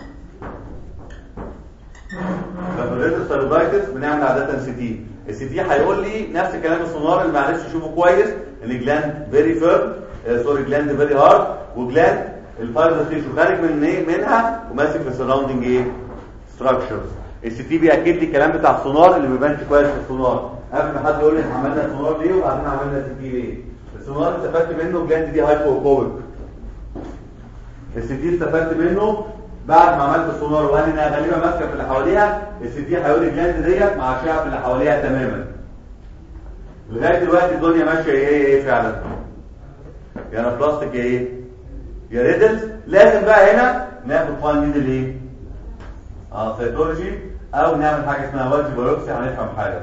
لما الريتس ستيرويدايتس بنعمل عاده سي تي السي تي هيقول لي نفس كلام السونار اللي معلش اشوفه كويس ان جلاند فيري فيرم سوري جلاند فيري هارد وجلاند الفايبر تيشو خارج من ايه منها وماسك في السراوندنج ايه ستراكشرز السي تي بياكد لي الكلام بتاع السونار اللي ما بيبانش كويس في السونار قبل ما حد يقول لي احنا عملنا سونار ليه وبعدين عملنا سي تي ليه السونار استفدت منه جلاند دي هايبوكويك السي تي استفدت منه بعد ما عملت السونار وقال لي انها غالبا ماسكه في اللي حواليها السي تي هيقول لي الجلاند ديت مع اشعه في اللي حواليها تماما لغايه دلوقتي الدنيا ماشيه ايه ايه فعلا يا انا بلاستيك يا ايه يا ريدلز لازم بقى هنا ناخد فاين نيدل ايه اه سيتولوجي او نعمل حاجه اسمها والجي بايوبسي هنفهم حاجه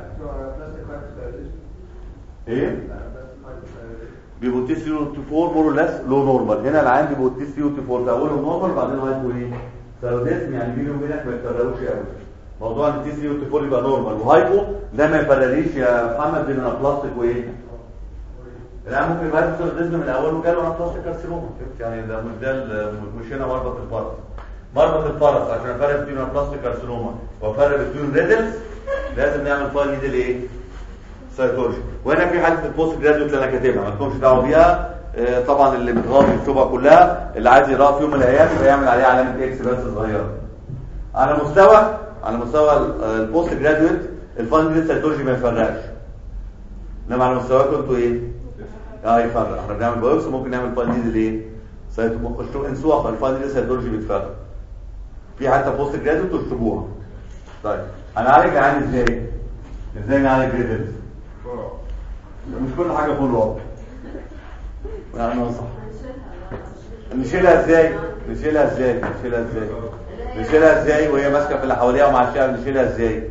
ايه بيبقوا تي 3 تو 4 مور ليس لو نورمال هنا العين بيبقوا تي 3 تو 4 في اولهم نورمال بعدين هايبو ايه سيروديزم يعني بيني وبينك ما يتكرروش قوي موضوع ان تي 3 تو 4 يبقى نورمال وهايبو ده ما يفرقليش يا محمد بين انابلاستيك وايه لا ممكن يبقى هايبو سيروديزم من الاول وجاله انابلاستيك كارسينوما شفت يعني ده مش ده ال- مش هنا مربط الفرس مربط الفرس عشان افرق بين انابلاستيك كارسينوما وافرق بين ريدلز لازم نعمل فاين نيدل ايه سيتولوجي وهنا في حاله البوست جراديوت اللي انا كاتبها ما تكونش دعوه بيها آه، طبعا اللي بتغطي الشبهه كلها اللي عايز يقراها في يوم من الايام يبقى يعمل عليها علامه اكس بس صغيره على مستوى على مستوى ال- آه، البوست جراديوت الفاندل سيتولوجي ما يفرقش انما على مستواكم انتوا ايه اه يفرق احنا بنعمل بايوبسي ممكن نعمل فاندل ايه سيتولوجي خشوا انسوها الفاندل سيتولوجي بيتفرق في حتى بوست جراديوت واشربوها طيب هنعالج العين ازاي ازاي نعالج ريدلز مش كل حاجه فول اب يعني هو صح نشيلها ازاي نشيلها ازاي نشيلها ازاي نشيلها ازاي وهي ماسكه في اللي حواليها ومع الشعب نشيلها ازاي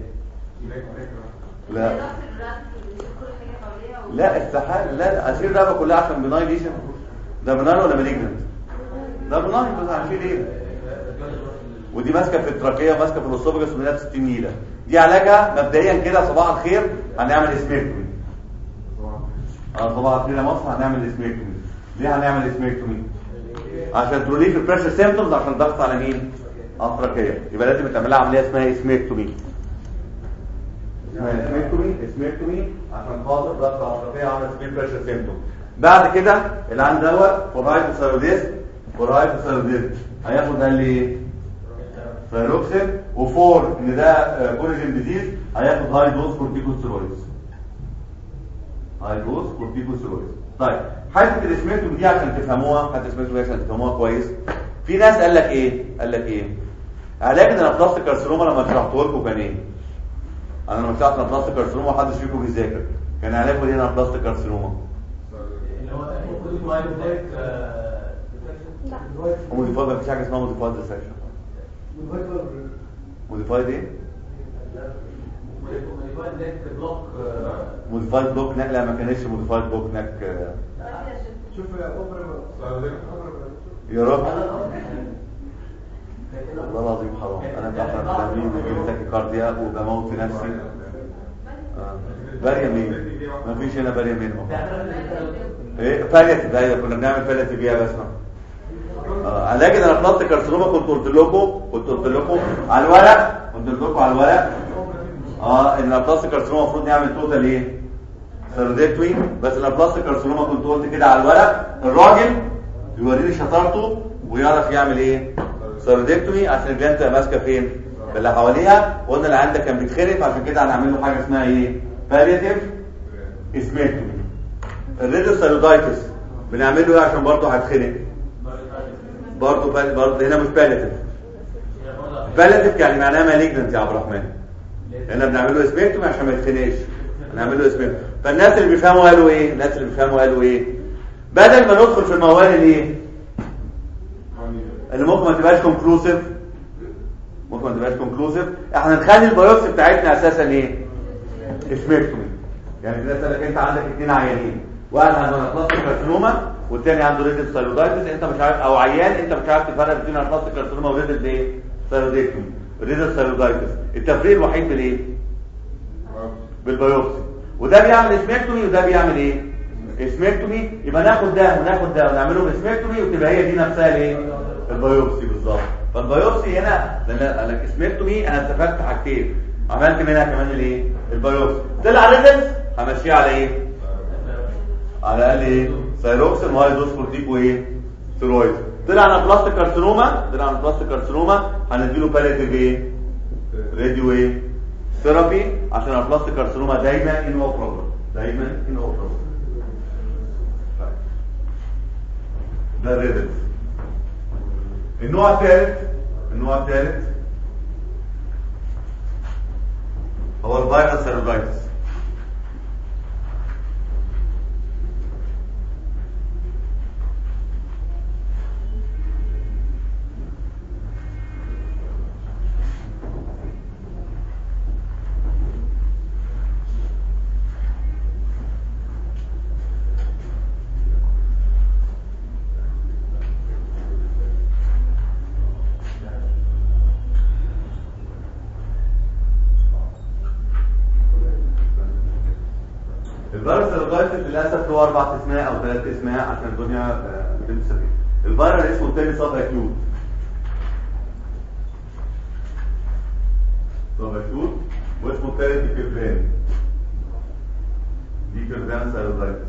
لا لا استحاله لا اشيل الرقبه كلها عشان بناي ليشن ده بناي ولا مالجنت ده بناي بس هنشيل ايه ودي ماسكه في التراكيه ماسكه في الاسوفجس من 60 نيله دي علاجها مبدئيا كده صباح الخير هنعمل اسميكتومي اه صباح الخير يا مصر هنعمل اسميكتومي ليه هنعمل اسميكتومي عشان تروليف البريشر سيمبتومز عشان الضغط على مين على التراكيه يبقى لازم تعمل لها عمليه اسمها اسميكتومي اسمها اسميكتومي اسميكتومي عشان خاطر ضغط على التراكيه عامل سبيل بريشر سيمبتوم بعد كده العين دوت فورايتوسيروديز فورايتوسيروديز هياخد قال لي ايه ثايروكسين وفور ان ده كولاجين ديزيز هياخد هاي دوز كورتيكوستيرويدز هاي دوز كورتيكوستيرويدز طيب حته الاسمنتوم دي عشان تفهموها حته الاسمنتوم دي عشان تفهموها كويس في ناس قال لك ايه قال لك ايه علاج الانابلاستيك كارسينوما لما شرحته لكم كان ايه انا لما شرحت الانابلاستيك كارسينوما محدش فيكم بيذاكر كان علاجه ايه الانابلاستيك كارسينوما اللي هو تقريبا مايندك موديفايد مفيش حاجه اسمها موديفايد ريسكشن موديفايد ايه موديفايد بلوك نك لا ما كانتش موديفايد بلوك نك آه، شوف يا اوبرا يا رب والله العظيم حرام انا بحرق تمرين ويجي لي تاكي كارديا وبموت في نفسي آه. باريا مين ما فيش هنا باريا مين ايه بالياتيف ايوه كنا بنعمل بالياتيف بيها بس اه علاج الانفلاط كارسينوما كنت قلت لكم كنت قلت لكم على الورق كنت قلت لكم على الورق اه ان الانفلاط كارسينوما المفروض نعمل توتال ايه سيرودكتوي بس الانفلاط كارسينوما كنت قلت كده على الورق الراجل يوريني شطارته ويعرف يعمل ايه سيرودكتومي عشان الجلد تبقى ماسكه فين في اللي حواليها وقلنا اللي عندك كان بيتخرق فعشان كده هنعمل له حاجه اسمها ايه بالياتيف اسمكتومي الريدو سيرودايتس بنعمل له ايه عشان برضه هيتخرق برضه بال... برضه هنا مش بالياتيف بالياتيف يعني معناها مالجنت يا عبد الرحمن هنا بنعمل له اسمكتومي عشان ما يتخنقش هنعمل له اسمكتومي فالناس اللي بيفهموا قالوا ايه الناس اللي بيفهموا قالوا ايه بدل ما ندخل في الموال الايه اللي ممكن ما تبقاش كونكلوسيف ممكن ما تبقاش كونكلوسيف احنا نخلي البيوبسي بتاعتنا اساسا ايه اسمكتومي يعني مثلا انت عندك اثنين عيانين واحد عنده انفلاستيك كارسينوما والتاني عنده ريدل ثايرويدايتس انت مش عارف او عيان انت مش عارف تفرق بين انفلاستيك كارسينوما وريدل ايه ثايرويدكتومي ريدل ثايرويدايتس التفريق الوحيد بالايه بالبيوبسي وده بيعمل اسمكتومي وده بيعمل ايه اسمكتومي يبقى ناخد ده وناخد ده ونعمله اسمكتومي وتبقى هي دي نفسها الايه البيوبسي بالظبط فالبيوبسي هنا لما انا اسمكتومي انا استفدت حاجتين عملت منها كمان الايه البيوبسي طلع ريدلز همشيه على ايه على الاقل ايه سايروكسين وهايدروس كورتيك وايه ستيرويد طلع انا بلاستيك كارسينوما طلع انا بلاستيك كارسينوما هنديله باليتيف ايه راديو ايه ثيرابي عشان البلاستيك كارسينوما دايما ان اوبرابل دايما ان اوبرابل ده الريدلز النوع الثالث النوع الثالث هو الفيروس سيرودايتس الفيروس سيرودايتس للاسف له اربع اسماء او ثلاث اسماء عشان الدنيا آه، بتمشي الفيروس اسمه الثاني سب اكيوت سب اكيوت واسمه الثالث ديكرفان ديكرفان سيرودايتس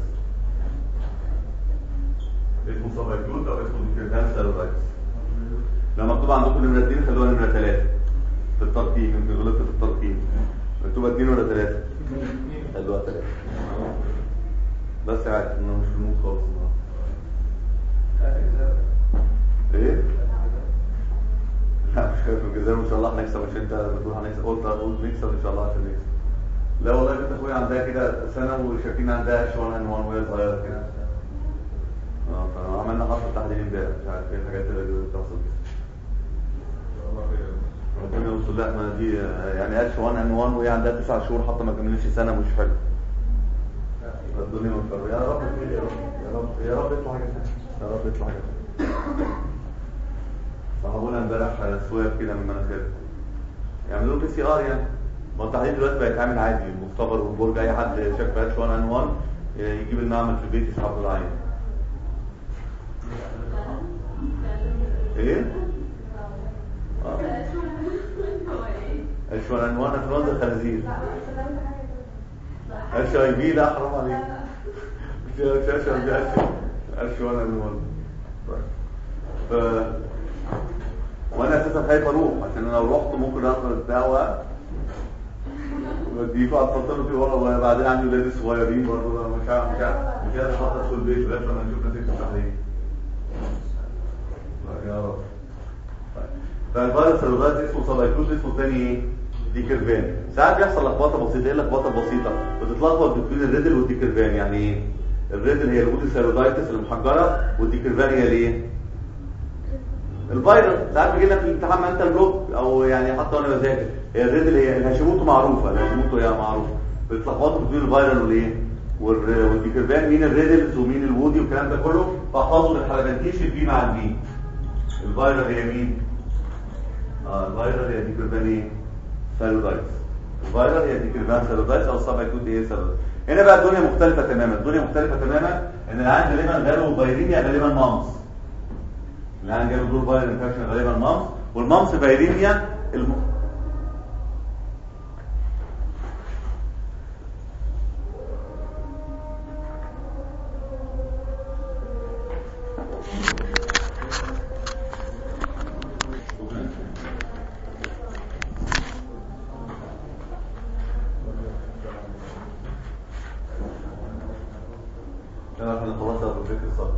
اسمه سب اكيوت او اسمه ديكرفان سيرودايتس لما مكتوب عندكم نمره 2 خلوها نمره 3 في الترتيب يمكن غلطت في الترتيب مكتوبه 2 ولا 3 خلوها 3 بس عارف انه مش في المود خالص النهارده ايه؟ لا مش خايف من الجزائر ان شاء الله هنكسب عشان انت بتقول هنكسب قلت اقول نكسب ان شاء الله عشان نكسب لا والله بنت اخويا عندها كده سنه وشايفين عندها شويه ان وان وهي صغيره كده اه فعملنا حفله تحليل امبارح مش عارف ايه الحاجات اللي بتحصل دي ربنا يوصل لا ما دي آه، يعني اتش 1 ان 1 وهي عندها 9 شهور حتى ما كملتش سنه مش حلو الدنيا مكرر يا رب يا رب يا رب يا رب يطلع حاجه ثانيه يا رب يطلع حاجه ثانيه صاحبونا امبارح سواب كده من مناخير يعملوا بي سي ار يعني ما التحليل دلوقتي بقى يتعمل عادي مختبر وبرج اي حد شاف في اتش 1 ان 1 يجيب المعمل في البيت يسحب له العين ايه؟ اه اتش 1 ان 1 انفلونزا الخنازير اتش اي بي لا حرام عليك مش مش اتش اي بي اتش 1 ان 1 ف وانا اساسا خايف اروح عشان انا لو رحت ممكن اخد الدواء وديكوا هتفضلوا فيه ورا بعدين عندي ولاد صغيرين برضه مش عارف مش عارف مش عارف افضل في البيت لغايه لما نشوف نتيجه التحليل يا رب فالفيروس الغاز اسمه سلايكوز اسمه تاني ايه ديكرفان ساعات بيحصل لخبطه بسيطه ايه لخبطه بسيطه بتتلخبط بين الريدل والديكرفان يعني ايه الريدل هي الودي سيرودايتس المحجره والديكرفان هي الايه الفيروس ساعات بيجي لك في الامتحان ما انت بلوك او يعني حتى وانا بذاكر هي الريدل هي الهاشيموتو معروفه الهاشيموتو هي معروفه بتلخبطوا بين الفيرال والايه وال- والديكربان مين الريدلز ومين الوودي والكلام ده كله فاحفظوا الحلبنتيش البي مع البي الفيرال هي مين اه الفيرال هي ديكربان ايه سيلولايتس الفيرال هي ديكربان سيلولايتس او السب اكيوت ايه سيلولايتس هنا بقى الدنيا مختلفه تماما الدنيا مختلفه تماما ان العيان غالبا جاله فيرينيا غالبا مامس العيان جاله دور فايرال انفكشن غالبا مامس والمامس فيرينيا الم... تمام احنا خلاص ابو بكر الصبر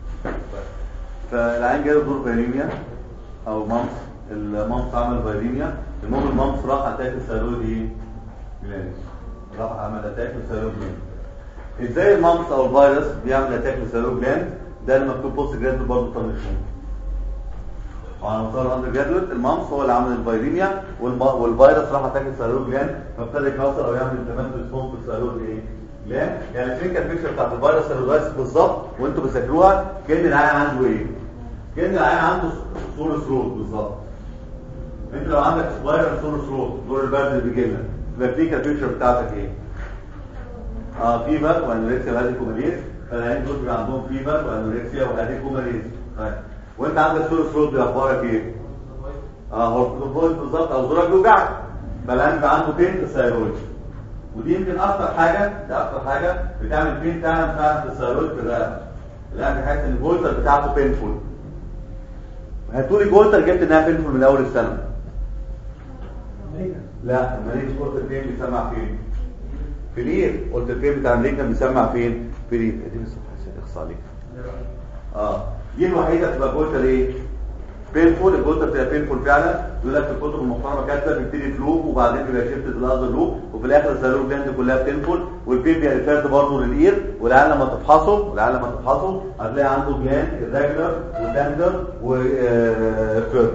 فالعين جاله دور فيريميا او مامس المامس عمل فيريميا المهم المامس راح اتاك الثيرويد ايه جلاند راح عمل اتاك الثيرويد جلاند ازاي المامس او الفيروس بيعمل اتاك للثيرويد جلاند ده اللي مكتوب بوست جراد برضه طنشوه وعلى مستوى الاندر جرادويت المامس هو اللي عمل الفيريميا والم- والفيروس راح اتاك الثيرويد جلاند فابتدى يكسر او يعمل انفلامات ريسبونس في الثيرويد ايه جلاند يعني الكلينيكال بيكتشر بتاعت الفيروس سيرولايتس بالظبط وانتوا بتذاكروها كان العيان عنده ايه كان العيان عنده صوره ثروت بالظبط انت لو عندك فيروس صوره ثروت دور البرد اللي بيجي لنا يبقى الكلينيكال بيكتشر بتاعتك ايه اه فيفر وانوركسيا وهاديكوماليز فالعيان دول بيبقى عندهم فيفر وانوركسيا وهاديكوماليز طيب وانت عندك صوره ثروت بيبقى اخبارك ايه اه هو بالظبط او زورك بيوجعك فالعيان بيبقى عنده بين في الثيرويد ودي يمكن اكتر حاجه ده اكتر حاجه بتعمل بين فعلا فعلا في الثيرويد في الرقبه الان بحيث ان الجولتر بتاعته بينفول هاتولي جولتر جبت انها بينفول من اول السنه امريكا لا المريض قلت البين بيسمع فين في الايد قلت البين بتاع امريكا بيسمع فين في الايد دي الصفحه اخص عليك اه دي الوحيده تبقى جولتر ايه بينفول الجولتر بتبقى بينفول فعلا يقول لك في الكتب المحترمه كاتبه بيبتدي فلوب وبعدين بيبقى شيفت الاذر لوب وفي الاخر السيرو جلاند كلها بتنفول والبين بيبقى ريفيرد برضه للاير والعيال لما تفحصه والعيال لما تفحصه هتلاقي عنده جلاند الريجولار وتندر وفيرد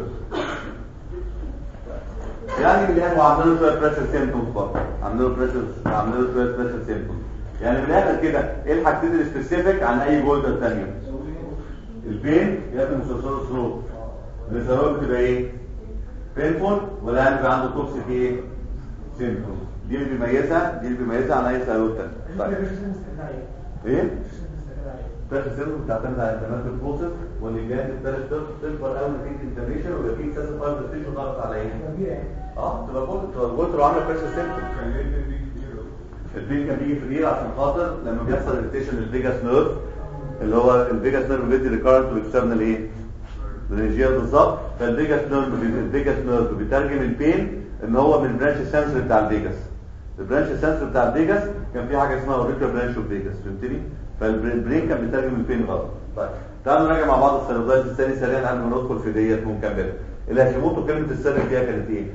يعني اللي هو عاملين له شويه بريشر سيمبتومز برضه عاملين له بريشر عاملين له شويه بريشر سيمبتومز يعني من الاخر كده ايه الحاجتين السبيسيفيك عن اي جولدر ثانيه البين يبقى مسلسل الصوت السبب بتبقى ايه بينفول ولا يعني بيبقى عنده توكسيك ايه سيمبتومز دي اللي بيميزها دي اللي بيميزها عن اي سيروت ثاني طيب ايه بريشر سيمبتومز بتعتمد على انتماء البروسيس والجهاز الثالث تكبر قوي نتيجه انترنيشن ويبقى في ساس فايبر ستيشن ضغط على ايه اه تبقى جولد تبقى جولد لو عامله بريشر سيمبتومز كان ليه البين بيجي كتير البين كان بيجي في الاير عشان خاطر لما بيحصل اريتيشن للفيجاس نيرف اللي هو الفيجاس نيرف بيدي ريكارنت واكسترنال ايه الريجيال بالظبط فالفيجاس نيرف الفيجاس نيرف بيترجم البين ان هو من البرانش سنسور بتاع الفيجاس البرانش سنسور بتاع الفيجاس كان في حاجه اسمها اوريكولا برانش اوف فيجاس فهمتني فالبرين كان بيترجم البين غلط طيب تعالوا نراجع مع بعض السيرولايز الثاني سريعا قبل ما ندخل في ديت ونكمل الهاشيموتو كلمه السر فيها كانت ايه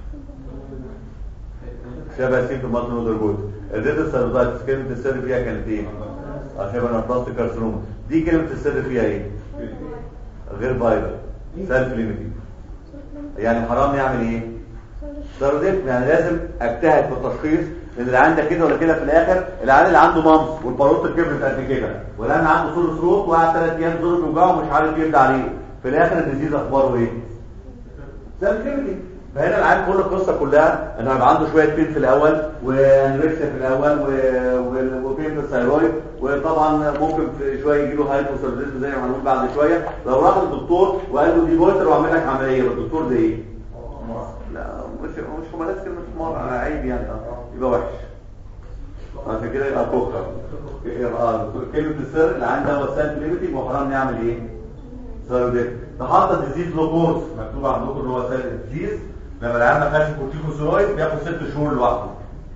شبه سيمتوم مارتن نودر جود الريد سيرولايتس كلمه السر فيها كانت ايه عشان انا بلاستيك كارسينوما دي كلمه السر فيها ايه غير فايرال سيلف ليميتنج يعني حرام يعمل ايه سيروديت يعني لازم اجتهد في التشخيص ان العيان ده كده ولا كده في الاخر العيان اللي عنده مامس والباروت كبرت قد كده والعيان عنده صور ثروت وقعد ثلاث ايام زوره بيوجعه ومش عارف يرد عليه في الاخر الديزيز اخباره ايه سيلف ليميتنج فهنا العيان كل القصه كلها انه هيبقى عنده شويه بين في الاول وانوركسيا في الاول و- و- وبين في الثايرويد وطبعا ممكن في شويه يجي له هايبوثيروديزم زي ما هنقول بعد شويه لو راح للدكتور وقال له دي بوتر واعمل لك عمليه والدكتور ده ايه؟ لا مش مش حملات كلمه مر انا عيب يعني اه يبقى وحش عشان كده يبقى كفر اه كلمه السر اللي عنده هو سيلف ليميتنج وحرام نعمل ايه؟ سيروديت تحط ديزيز لو كورس مكتوب عندكم ان هو سيلف ديزيز لما العيان ما خدش كورتيكوستيرويد بياخد ست شهور لوحده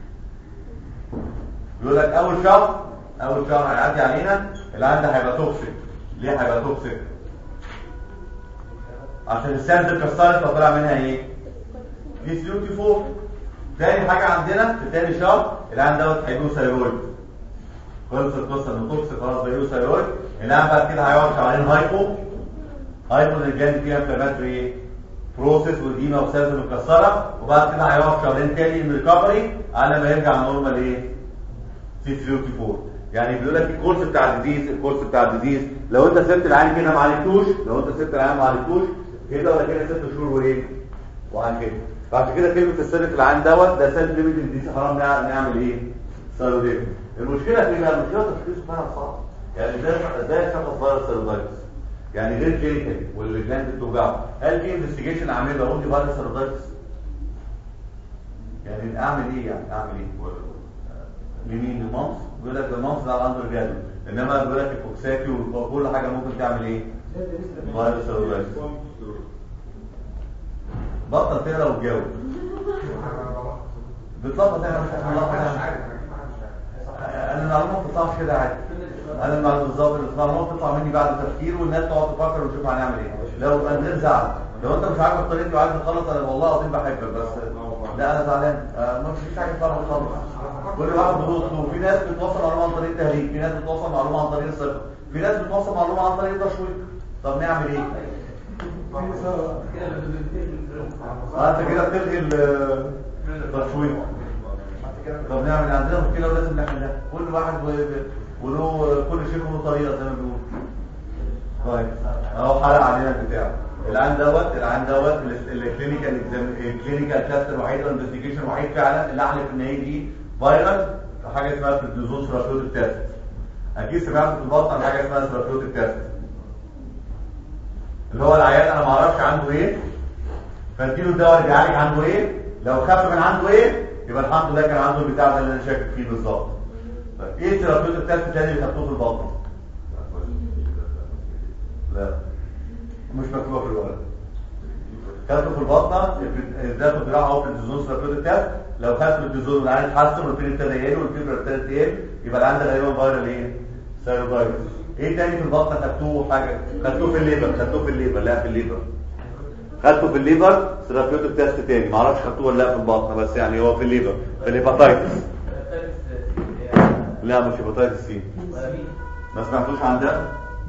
يقول لك اول شهر اول شهر هيعدي علينا العيان ده هيبقى توكسيك ليه هيبقى توكسيك عشان السيلز اتكسرت فطلع منها ايه دي سيوتي فوق تاني حاجه عندنا في تاني شهر العيان دوت هيجيله ثايرويد خلص القصه انه توكسيك خلاص بيجيله ثايرويد العيان بعد كده هيقعد شهرين هايبو هايبو الجلاند فيها انفلاماتوري ايه بروسيس وديما وسيلز متكسره وبعد كده هيقعد شهرين تاني من ريكفري على ما يرجع نورمال ايه سي 3 وتي 4 يعني بيقول لك الكورس بتاع الديزيز الكورس بتاع الديزيز لو انت سبت العين كده ما عالجتوش لو انت سبت العين ما عالجتوش كده ولا كده ست شهور وايه وعن كده بعد كده كلمه السر في العين دوت ده سيلف ليميت ديزيز حرام نع- نعمل ايه سيروديت المشكله في ايه بقى المشكله تشخيصه فعلا صعب يعني ازاي ازاي اشخص فيروس سيرودايتس يعني غير كلينيكال واللي جلاند بتوجعه هل في انفستيجيشن اعملها اقول لي فيروس سيرودايتس يعني اعمل ايه يعني اعمل ايه لمين الممص بيقول لك الممص ده عنده رجاله انما بيقول لك الفوكساتي وكل حاجه ممكن تعمل ايه فيروس سيرودايتس بطل تقرا وتجاوب بتلخبط انا مش عارف انا المعلومه ما بتطلعش كده عادي انا المعلومه بالظبط المعلومه بتطلع مني بعد تفكير والناس تقعد تفكر ونشوف هنعمل ايه لو من غير زعل لو انت مش عاجبك طريقتي وعايز تخلص انا والله العظيم بحبك بس لا انا زعلان آه، ما فيش حاجه اسمها خالص كل واحد بنصه وفي ناس بتوصل معلومه عن طريق التهريج في ناس بتوصل معلومه عن طريق الثقه في ناس بتوصل معلومه عن طريق التشويق طب نعمل ايه آه، انت كده بتلغي ال- التشويق طب نعمل عندنا مشكله ولازم نحلها كل واحد و- وله كل شيء له طريقه زي ما بيقولوا طيب اهو حرق علينا البتاع العين دوت العين دوت الكلينيكال الكلينيكال تيست الوحيد الانفستيجيشن الوحيد فعلا اللي احلف ان هي دي فيروس حاجه اسمها بريدوزون ثيرابيوتيك تيست اكيد سمعت في البطن عن حاجه اسمها ثيرابيوتيك تيست اللي هو العيان انا ما اعرفش عنده ايه فاديله الدواء اللي بيعالج عنده ايه لو خف من عنده ايه يبقى الحمد لله كان عنده البتاع ده اللي انا شاكك فيه بالظبط طيب ايه الثيرابيوتيك تيست الثاني اللي خدتوه في البطن لا مش مكتوبه في الورق خدته في البطنه ازاي في الجراحه او في الديزون ثيرابيوتيك تيست لو خدت الديزون والعيان اتحسن والبين ابتدى يقل والفيبر ابتدت تقل يبقى العيان ده غالبا فايرال ايه؟ سيروفايروس ايه تاني في البطنه خدتوه حاجه خدتوه في الليبر خدتوه في الليبر لا في الليبر خدته في الليفر ثيرابيوتيك تيست تاني ما اعرفش خدتوه ولا لا في البطن بس يعني هو في الليفر في الهيباتايتس لا مش هيباتايتس سي ما سمعتوش عن ده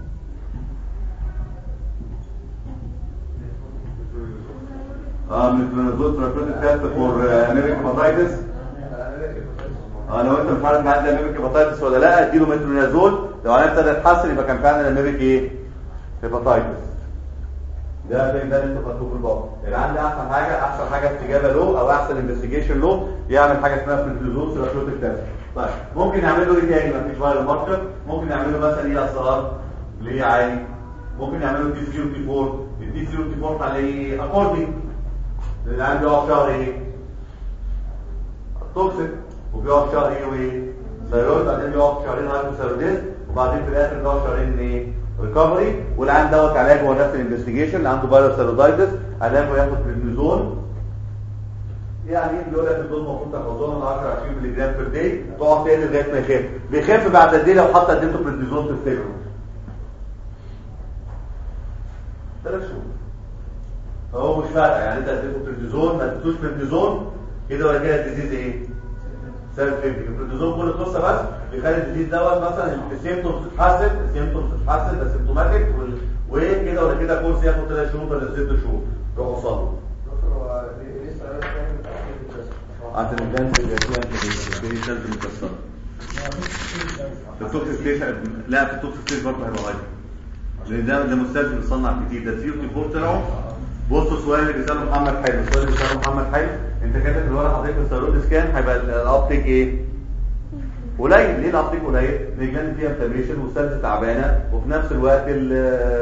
اه ميترونازول ثيرابيوتيك تيست فور انيميك هيباتايتس اه لو انت مش عارف عندي انيميك هيباتايتس ولا لا اديله ميترونازول لو انا ابتدى يتحسن يبقى كان فعلا انيميك ايه هيباتايتس ده ده ده اللي انت خدتوه في البطن اللي عندي احسن حاجه احسن حاجه استجابه له او احسن انفستيجيشن له يعمل حاجه اسمها بريدوزون ثيرابيوتيك تيست طيب ممكن يعمل له ايه تاني مفيش فايرال ماركر ممكن يعمل له مثلا ايه اسرار ليه عالي ممكن يعمل له تي 3 وتي 4 التي 3 وتي 4 بتاع ايه اكوردي اللي عنده يقعد شهر ايه توكسيك وبيقعد شهر ايه وايه ثيرويد بعدين بيقعد شهرين هايبوثيروديزم وبعدين في الاخر بيقعد شهرين ايه ريكفري والعيان دوت علاج هو نفس الانفستيجيشن اللي عنده فيروس ثيرودايتس علاجه ياخد بريدنيزون يعني بيقول لك الدول المفروض تاخدوها من 10 20 مللي جرام بير داي تقعد تقل لغايه ما يخف بيخف بعد قد ايه لو حط اديته بريدنيزون تفتكروا ثلاث شهور فهو مش فارقه يعني انت اديته بريدنيزون ما اديتوش بريدنيزون كده ولا كده الديزيز ايه سبب فيبريك البروتوزوم كل قصه بس بيخلي الديزيز دوت مثلا السيمتومز تتحسن السيمتومز تتحسن ده سيمتوماتيك وكده ولا كده كورس ياخد 3 شهور ولا 6 شهور روحوا صلوا عشان الجنس اللي فيها البيشنت مكسره التوكسيك ستيشن لا في التوكسيك ستيشن برضه هيبقى غالي لان ده ده مستلزم بيصنع كتير ده 3 4 طلعوا بصوا السؤال اللي بيساله محمد حلو السؤال اللي بيساله محمد حلو انت كاتب في الورقه حضرتك الثيرويد سكان هيبقى الابتيك ايه قليل ليه الابتيك قليل لان فيها انفلاميشن والسيلز تعبانه وفي نفس الوقت ال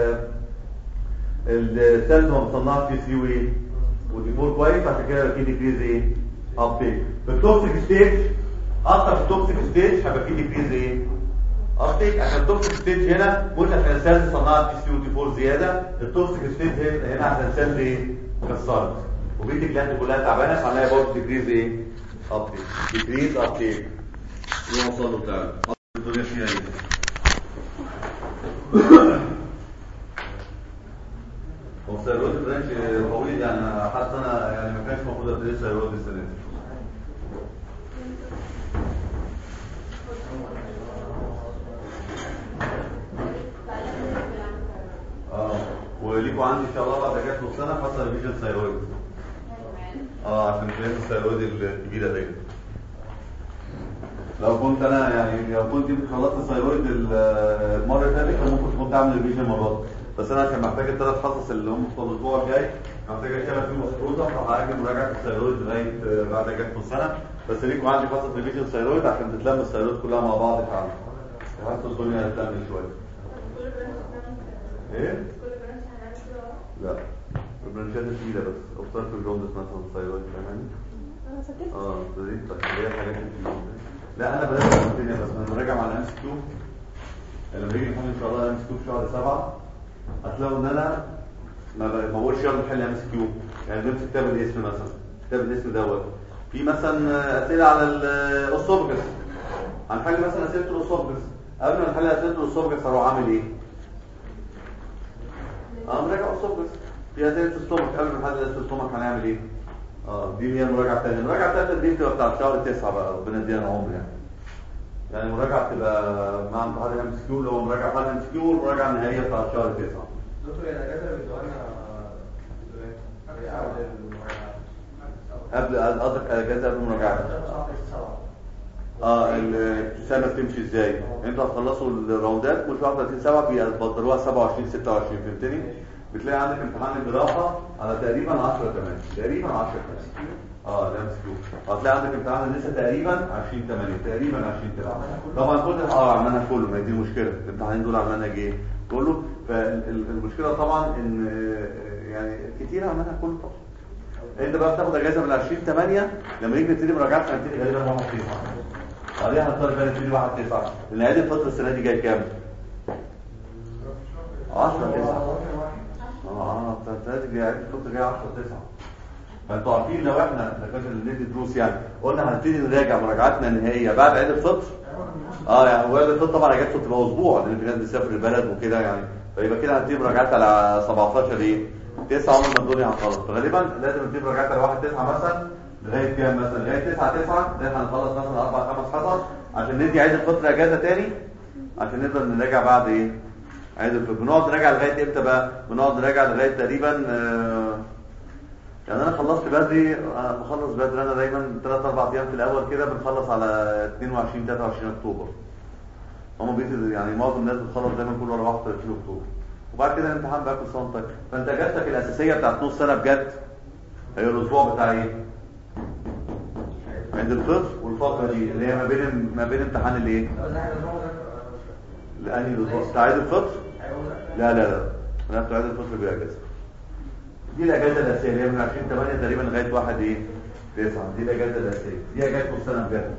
السيلز ما بتصنعش في سي وايه ودي فور كويس عشان كده في ديكريز ايه ابتيك في التوكسيك ستيج اكتر في التوكسيك ستيج هيبقى في ديكريز ايه ابتيك عشان التوكسيك ستيج هنا مش عشان السيلز صنعت في سي ودي فور زياده التوكسيك ستيج هنا هنا عشان السيلز ايه كسرت وبيت الجلاند كلها تعبانه فعملها برضه ديكريز ايه ابتيك ديكريز ابتيك يوم وصلوا تعالى الدنيا فيها ايه هو السيرود برانش طويل يعني أنا حاسس انا يعني ما كانش المفروض ادرس سيرود السنه دي اه و يبقى ليكوا عندي ان شاء الله بعد كده نص سنه فصل ريفيجن ثايرويد اه عشان تلاقي الثايرويد الكبيره دي لو كنت انا يعني لو كنت يمكن خلصت الثايرويد ال- المره اللي فاتت كان ممكن كنت اعمل ريفيجن مرات بس انا عشان محتاج الثلاث حصص اللي هم في الاسبوع الجاي محتاج اشتغل فيهم مفروضه فهاجي مراجعه الثايرويد لغايه آه، بعد اجازه نص سنه بس ليكوا عندي فصل ريفيجن ثايرويد عشان تتلم الثايرويد كلها مع بعض فعلا حاسس الدنيا هتلم شويه ايه؟ لا البرانشات التقيلة بس ابصار في الجوندس مثلا الثايرويد فاهماني؟ انا سكت اه دي بس اللي هي حاجات كتير لا انا براجع الدنيا بس انا براجع مع الام اس كيو لما يجي يكون ان شاء الله الام اس كيو في شهر سبعة هتلاقوا ان انا ما ب- ما بقولش يلا نحل ام اس كيو يعني نمسك كتاب الاسم مثلا كتاب الاسم دوت في مثلا اسئله على الاوسوفجس هنحل مثلا اسئله الاوسوفجس قبل ما نحل اسئله الاوسوفجس هروح عامل ايه؟ اه مراجعه الاوسوفجس في اسئله الستومك قبل ما نحل اسئله الستومك هنعمل ايه؟ اه دي هي المراجعه الثانيه المراجعه الثالثه دي بتبقى بتاعت شهر تسعه بقى ربنا يدينا عمر يعني يعني المراجعه بتبقى مع امتحان الام اس كيو اللي هو مراجعه امتحان الام اس كيو والمراجعه النهائيه بتاعت شهر تسعه دكتور يعني الاجازه بيدوها لنا هي قبل المراجعه قبل قصدك اجازه قبل المراجعه اه السنه بتمشي ازاي انتوا هتخلصوا الراوندات مش 31 7 بيبدلوها 27 26 فهمتني بتلاقي عندك امتحان الجراحه على تقريبا 10 كمان تقريبا 10 كمان اه ده مسكوك هتلاقي عندك امتحان لسه تقريبا 20 8 تقريبا 20 8 طبعا كل اه عملنا كله ما هي دي المشكله الامتحانين دول عملنا ايه كله فالمشكله طبعا ان آه، يعني كتير عملنا كله طبعا انت بقى بتاخد اجازه من 20 8 لما نيجي نبتدي مراجعات هنبتدي غالبا 1 9 بعدين هنضطر بقى نبتدي 1 9 لان عيد الفطر السنه دي جاي كام 10 9 اه انت السنه دي عيد الفطر جاي 10 9 فانتوا عارفين لو احنا دكاتره اللي بندي دروس يعني قلنا هنبتدي نراجع مراجعاتنا النهائيه بعد عيد الفطر اه يعني وعيد الفطر طبعا اجازته بتبقى اسبوع لان في ناس بتسافر البلد وكده يعني فيبقى كده هنبتدي مراجعات على 17 ايه 9 عمر ما الدنيا هتخلص فغالبا لازم نبتدي مراجعات على 1 9 مثلا لغايه كام مثلا لغايه 9 9 ده هنخلص مثلا 4 5 حصص عشان ندي عيد الفطر اجازه تاني عشان نقدر نراجع بعد ايه عيد الفطر بنقعد نراجع لغايه امتى بقى بنقعد نراجع لغايه تقريبا آه يعني انا خلصت بدري انا بخلص بدري انا دايما 3 4 ايام في الاول كده بنخلص على 22 23 اكتوبر هم بيت يعني معظم الناس بتخلص دايما كل ورا 31 اكتوبر وبعد كده الامتحان بقى كل سنه وأنت طيب فانت اجازتك الاساسيه بتاعت نص سنه بجد هي الاسبوع بتاع ايه عند الفطر والفتره دي اللي هي ما بين ما بين امتحان الايه لاني الاسبوع بتاع عيد الفطر لا لا لا انا بتاع عيد الفطر بيبقى اجازه دي الاجازه الاساسيه اللي هي من 20 8 تقريبا لغايه 1 ايه 9 دي الاجازه الاساسيه دي اجازه نص سنه بجد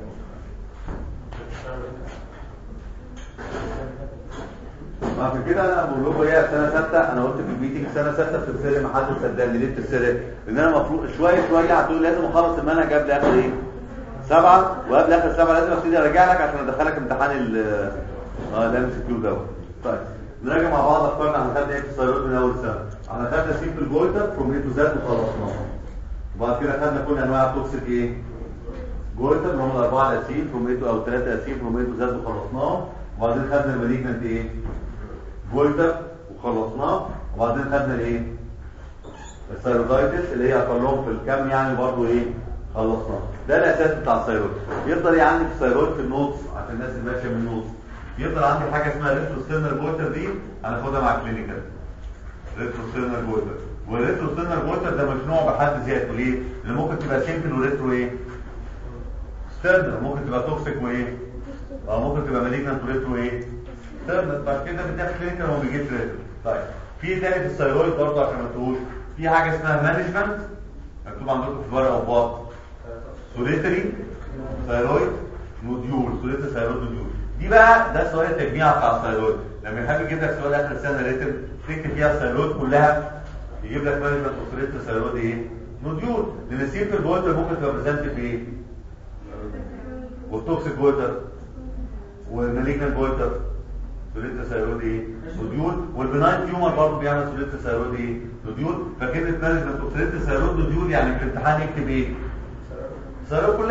عشان كده انا بقول لكم ايه سنه سته انا قلت في الميتنج سنه سته بتتسرق ما حدش صدقني ليه بتتسرق؟ لان انا المفروض شويه شويه هتقول لازم اخلص المنهج قبل اخر ايه؟ سبعه وقبل اخر سبعه لازم ابتدي ارجع لك عشان ادخلك امتحان ال اه الام سي كيو دوت طيب نراجع مع بعض افكارنا احنا خدنا ايه في السيارات من اول سنه احنا خدنا سيمبل جويتر فروم اي تو زد وخلصناه وبعد كده خدنا كل انواع التوكسيك ايه؟ جويتر اللي هم الاربعه الاساسيين فروم اي تو او ثلاثه اساسيين فروم اي تو زد وخلصناه وبعدين خدنا المالجنت ايه؟ جولتر وخلصناه وبعدين خدنا الايه الثيرويدايتس اللي هي اقلهم في الكم يعني برضو ايه خلصناه ده الاساس بتاع الثيرويد يفضل ايه عندي في الثيرويد في النوتس عشان الناس اللي ماشيه من النوتس يفضل عندي حاجه اسمها ريتروستيرنال بويتر دي هناخدها مع الكلينيكال ريتروستيرنال بويتر والريتروستيرنال بويتر ده مجموع بحد ذاته ليه؟ لان ممكن تبقى سيمبل وريترو ايه؟ ستيرنال ممكن تبقى توكسيك وايه؟ اه ممكن تبقى مالجنت وريترو ايه؟ ستيرنال بعد كده بتاخد كلينيكال وما بيجيش ريترو طيب في تاني في الثيرويد برضه عشان ما تقولوش في حاجه اسمها مانجمنت مكتوب عندكم في الورقه وباط سوليتري ثيرويد نوديول سوليتري ثيرويد نوديول دي بقى ده سؤال التجميع بتاع الثيرويد لما يحب يجيب لك سؤال اخر السنه ريتم تكتب فيها الثيرويد كلها يجيب لك مانجمنت وسوليتري ثيرويد ايه نوديول لان السيمبل بويتر ممكن تبقى بريزنت في ايه والتوكسيك بويتر والمالجنت بويتر سوليتري ثيرويد ايه نوديول والبناين تيومر برضه بيعمل سوليتري ثيرويد ايه نوديول فكلمه مانجمنت وسوليتري ثيرويد نوديول يعني في الامتحان يكتب ايه الثيرويد كلها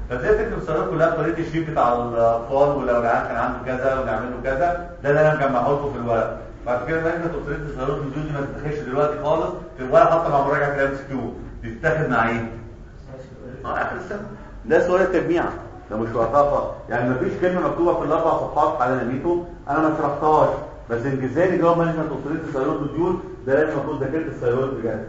فزي فكره الثيرويد كلها طريقه الشيك بتاع الاطفال ولو العيان كان عنده كذا ونعمل له كذا ده اللي انا مجمعه لكم في الورق بعد كده لجنه طريقه الثيرويد الجزء ما تتدخلش دلوقتي خالص في الورق حتى مع مراجعه الام اس كيو بتتاخد مع ايه؟ اه اخر السنه ده سؤال التجميع ده مش وقتها خالص يعني مفيش كلمه مكتوبه في الاربع صفحات على نميته انا ما شرحتهاش بس انجزاني جوه مانجمنت اوثوريتي الثيرويد موديول ده لازم اكون ذاكرت الثيرويد بجد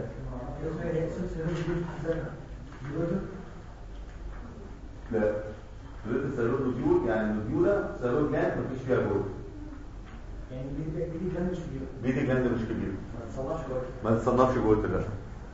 لا اوثوريتي الثيرويد موديول يعني الموديوله ثيرويد جلاند مفيش فيها جول يعني دي دي دي مش كبيره بيتي جلاند مش كبيره ما تصنفش جوه ما تصنفش جول للاسف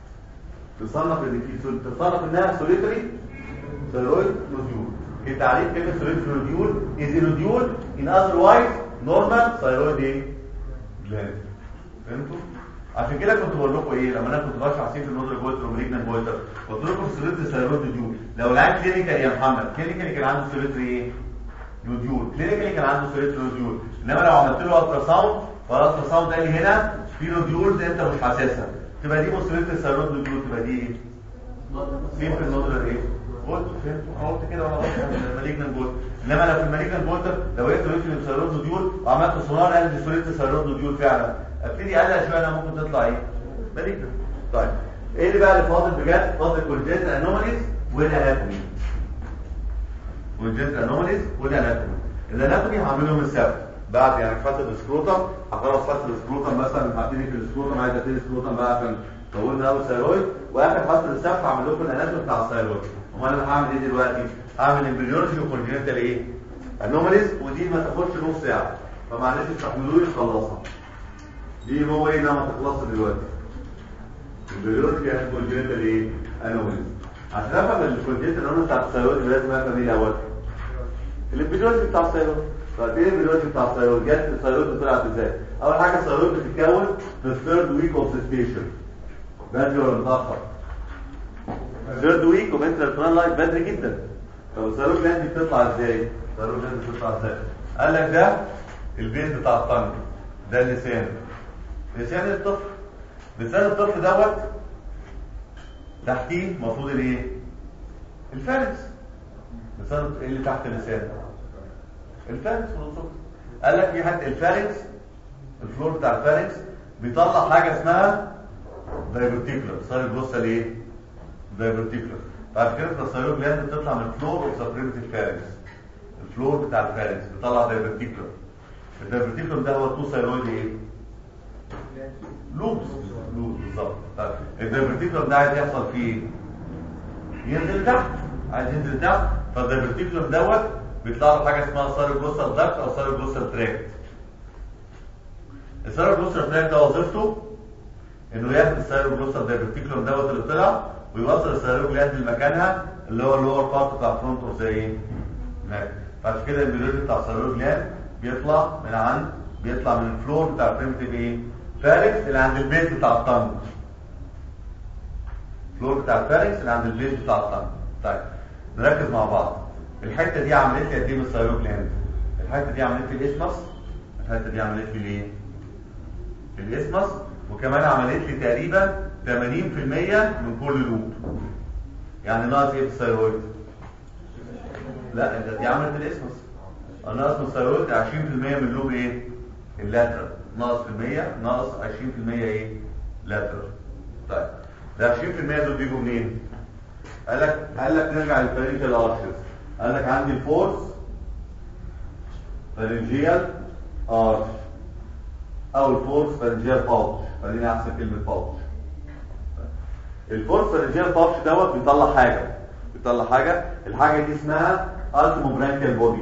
تصنف ان في سول- تصنف انها سوليتري ثيرويد نوديول في تعريف كلمه ثيرويد نوديول از نوديول ان اذروايز نورمال ثيرويد ايه جلاند فهمتوا عشان كده كنت بقول لكم ايه لما انا كنت بشرح سيف النودر جويتر ومالجنان جويتر قلت لكم ثيرويد ثيرويد نوديول لو العيان كلينيكال يا محمد كلينيكال كان عنده ثيرويد ايه نوديول كلينيكال كان عنده ثيرويد نوديول انما لو عملت له الترا ساوند فالالترا ساوند قال لي هنا في نوديولز انت مش حاسسها تبقى دي مصيبه الثيرويد نوديول تبقى دي ايه سيف النودر ايه قلت فهمت أنا قلت كده وانا قلت المالجنان جويتر انما لو في المالجنان جويتر لو لقيت ثيرويد الثيرويد نوديول وعملت سونار قال دي ثيرويد الثيرويد نوديول فعلا ابتدي اقلق شويه انا ممكن تطلع ايه مالجنان طيب ايه اللي بقى اللي فاضل بجد فاضل كونجنتال انوماليز والاناتومي والجنت انوماليز والاناتومي الاناتومي هعملهم السبت بعد يعني فصل السكروتم هخلص فصل السكروتم مثلا هبتدي في السكروتم عايز ابتدي السكروتم بقى عشان طولنا قوي الثيرويد واخر فصل السبت هعمل لكم الاناتومي بتاع الثيرويد امال انا هعمل ايه دلوقتي هعمل امبريولوجي وكونجنتال ايه انوماليز ودي ما تاخدش نص ساعه فمعلش استحملوا لي خلصها دي هو ايه ده ما تخلصش دلوقتي امبريولوجي يعني كونجنتال ايه انوماليز عشان افهم الكونجنتال انوماليز بتاع الثيرويد لازم افهم ايه الاول الامبريولوجي بتاع الثيرويد طيب ايه الامبريولوجي بتاع الثيرويد جت الثيرويد طلعت ازاي اول حاجه الثيرويد بتتكون في الثيرد ويك اوف ستيشن بدري ولا متاخر الثيرد ويك اوف انترال لايف بدري جدا طب الثيرويد جلاند دي بتطلع ازاي الثيرويد جلاند بتطلع ازاي قال لك ده البيت بتاع الطنج ده اللسان لسان الطفل لسان الطفل دوت تحتيه المفروض الايه الفارس لسان ايه اللي تحت اللسان الفارس والصوت قال لك في حد الفارس الفلور بتاع الفارس بيطلع حاجه اسمها دايبرتيكولر صار الجثه الايه دايبرتيكولر بعد كده الثيرويد جلاند بتطلع من الفلور اوف ذا بريمتيف فارس الفلور بتاع الفارس بيطلع دايبرتيكولر الدايبرتيكولر ده هو التو ثيرويد ايه لوبس لوبس بالظبط طيب الدايبرتيكولر ده عايز يحصل فيه ايه ينزل تحت عايز ينزل تحت فالدايبرتيكولر دوت بيطلع له حاجه اسمها سيروجلوسال داكت او سيروجلوسال تراكت السيروجلوسال تراكت ده وظيفته انه ياخد السيروجلوسال دايبرتيكولر دوت اللي طلع ويوصل السيروجلاند لمكانها اللي هو اللور بارت بتاع الفرونت اوف زي ايه هناك بعد كده البيولوجي بتاع السيروجلاند بيطلع من عند بيطلع من الفلور بتاع البريمتيف ايه فاركس اللي عند البيت بتاع الطنج الفلور بتاع الفاركس اللي عند البيت بتاع الطنج طيب نركز مع بعض الحته دي عملت لي قد ايه من الثيروجلاند الحته دي عملت لي الاسمس الحته دي عملت لي ايه الاسمس وكمان عملت لي تقريبا 80% من كل لوب يعني ناقص ايه في الثيرويد لا ده دي عملت الاسمس ناقص من الثيرويد 20% من لوب ايه اللاترال ناقص في المية ناقص 20% ايه لاترال طيب ده 20% دول بيجوا منين قال لك قال لك نرجع للفرنجيال ارشز قال لك عندي الفورس فرنجيال ارش او الفورس فرنجيال باوتش خلينا احسن كلمه باوتش الفورس فرنجيال باوتش دوت بيطلع حاجه بيطلع حاجه الحاجه دي اسمها التيمو برانكيال بودي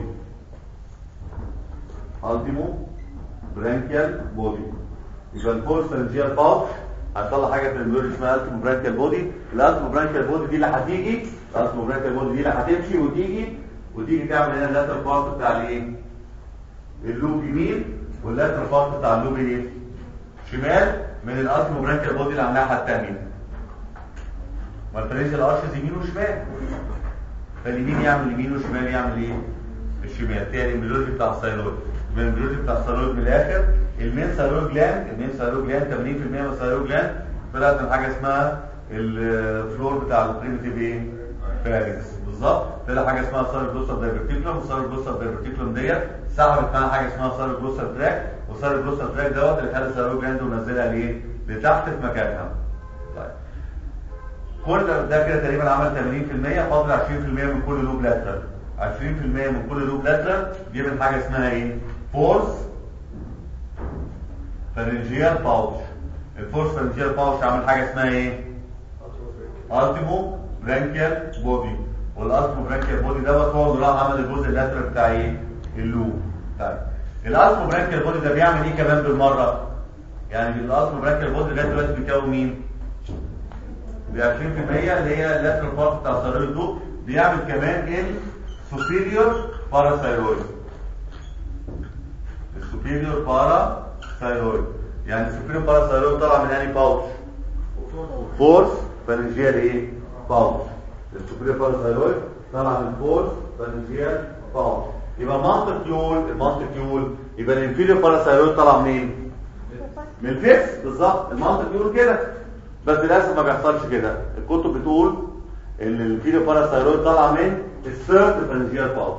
التيمو برانكيال بودي يبقى الفورس فرنجيال باوتش هيطلع حاجه في البيولوجي اسمها التيمو برانكيال بودي الالتيمو برانكيال بودي دي اللي هتيجي الالتيمو برانكيال بودي دي اللي هتمشي وتيجي وتيجي تعمل هنا اللاتر بارت بتاع الايه اللوب يمين واللاتر بارت بتاع اللوب ايه شمال من الالتيمو برانكيال بودي اللي عاملاها حتى يمين ما الفرنجيال ارشز يمين وشمال فاليمين يعمل يمين والشمال يعمل ايه الشمال تاني البيولوجي بتاع الثيرويد من البيولوجي بتاع الثيرويد من الاخر المين ثيرويد جلاند المين ثيرويد جلاند 80% من الثيرويد جلاند طلعت من حاجه اسمها الفلور بتاع البريمتيف ايه فارنكس بالظبط طلع حاجه اسمها سار جلوسال دايفرتيكولم وسار جلوسال دايفرتيكولم ديت سحبت معاها حاجه اسمها سار جلوسال تراك وسار جلوسال تراك دوت اللي خلى السيرويد جلاند ونزلها ليه لتحت في مكانها طيب كل ده كده تقريبا عمل 80% فاضل 20% من كل لوب لاترال 20% من كل لوب لاترال جيب حاجه اسمها ايه فورس فارنجيال باوش الفورس فارنجيال باوش عامل حاجه اسمها ايه التيمو برانكيال بودي والالتيمو برانكيال بودي دوت هو اللي راح عمل الجزء اللاترال بتاع ايه اللوب طيب الالتيمو برانكيال بودي ده بيعمل ايه كمان بالمره يعني الالتيمو برانكيال بودي لغايه دلوقتي بيكون مين ب 20% اللي هي اللاترال بارت بتاع الثيرويد دوب بيعمل كمان السوبيريور باراثايرويد السوبيريور باراثايرويد يعني السوبيريور باراثايرويد طالع من انهي باوتش فورس فارنجيال ايه باوتش السوبيريور باراثايرويد طالع من فورس فارنجيال باوتش يبقى منطق يقول المنطق يقول يبقى الانفيريور باراثايرويد طالع منين من الفيكس بالظبط المنطق يقول كده بس للاسف ما بيحصلش كده الكتب بتقول ان الفيلو باراثايرويد طالعه من الثيرد فارنجيال باوتش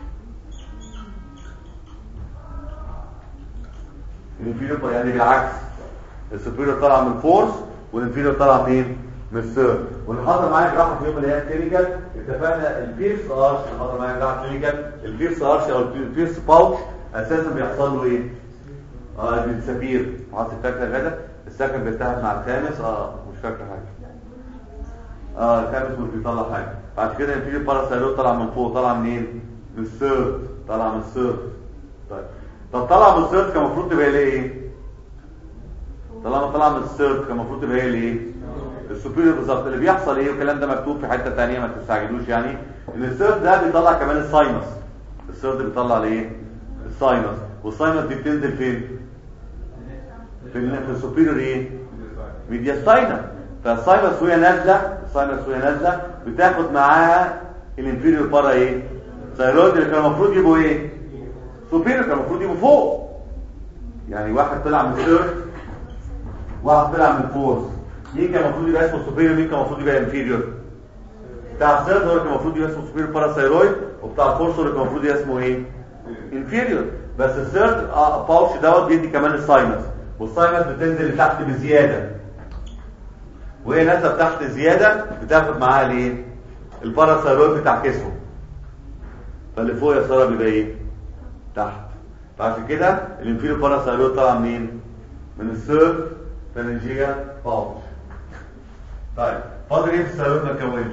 الانفيريور يعني بالعكس السوبيريور طالع من فورس والانفيريور طالع منين من الثيرد واللي حصل معايا جراحه في يوم اللي هي كلينيكال اتفقنا البيرس ارش اللي حصل معايا جراحه كلينيكال البيرس ارش او البيرس باوتش اساسا بيحصل له ايه اه بيتسفير حاطط فاكره غدا السكن بيلتحق مع الخامس اه مش فاكر حاجه اه الخامس مش بيطلع حاجه بعد كده الانفيريور باراثايرويد طلع من فوق طلع منين من الثيرد طلع من الثيرد طيب طب طلع من الثيرد كان المفروض تبقى ليه ايه طالما طلع من الثيرد كان المفروض تبقى هي ليه السوبيريور بالظبط اللي بيحصل ايه والكلام ده مكتوب في حته ثانيه ما تستعجلوش يعني ان الثيرد ده بيطلع كمان الساينس الثيرد بيطلع ليه الساينس والساينس دي بتنزل فين في في السوبيريور ايه ميدياستاينم فالساينس وهي نازله الساينس وهي نازله بتاخد معاها الانفيريور بارا ايه ثايرويد اللي كان المفروض يبقوا ايه سوبيريور كان المفروض يبقوا فوق يعني واحد طلع من ثيرد واحد طلع من فورث مين كان المفروض يبقى اسمه سوبيريور مين كان المفروض يبقى انفيريور بتاع الثيرد هو كان المفروض يبقى اسمه سوبيريور بارا وبتاع الفورث هو كان المفروض يبقى اسمه ايه انفيريور بس الثيرد باوتش دوت بيدي كمان الساينس والساينس بتنزل لتحت بزياده وهي نازله تحت زياده بتاخد معاها الايه الباراثايرويد بتعكسه فاللي فوق يا ساره بيبقى ايه تحت فعشان كده الانفيريور باراثايرويد طالع منين من الثيرد فالنجيا باوتش طيب فاضل ايه في الثايرويد ما اتكونش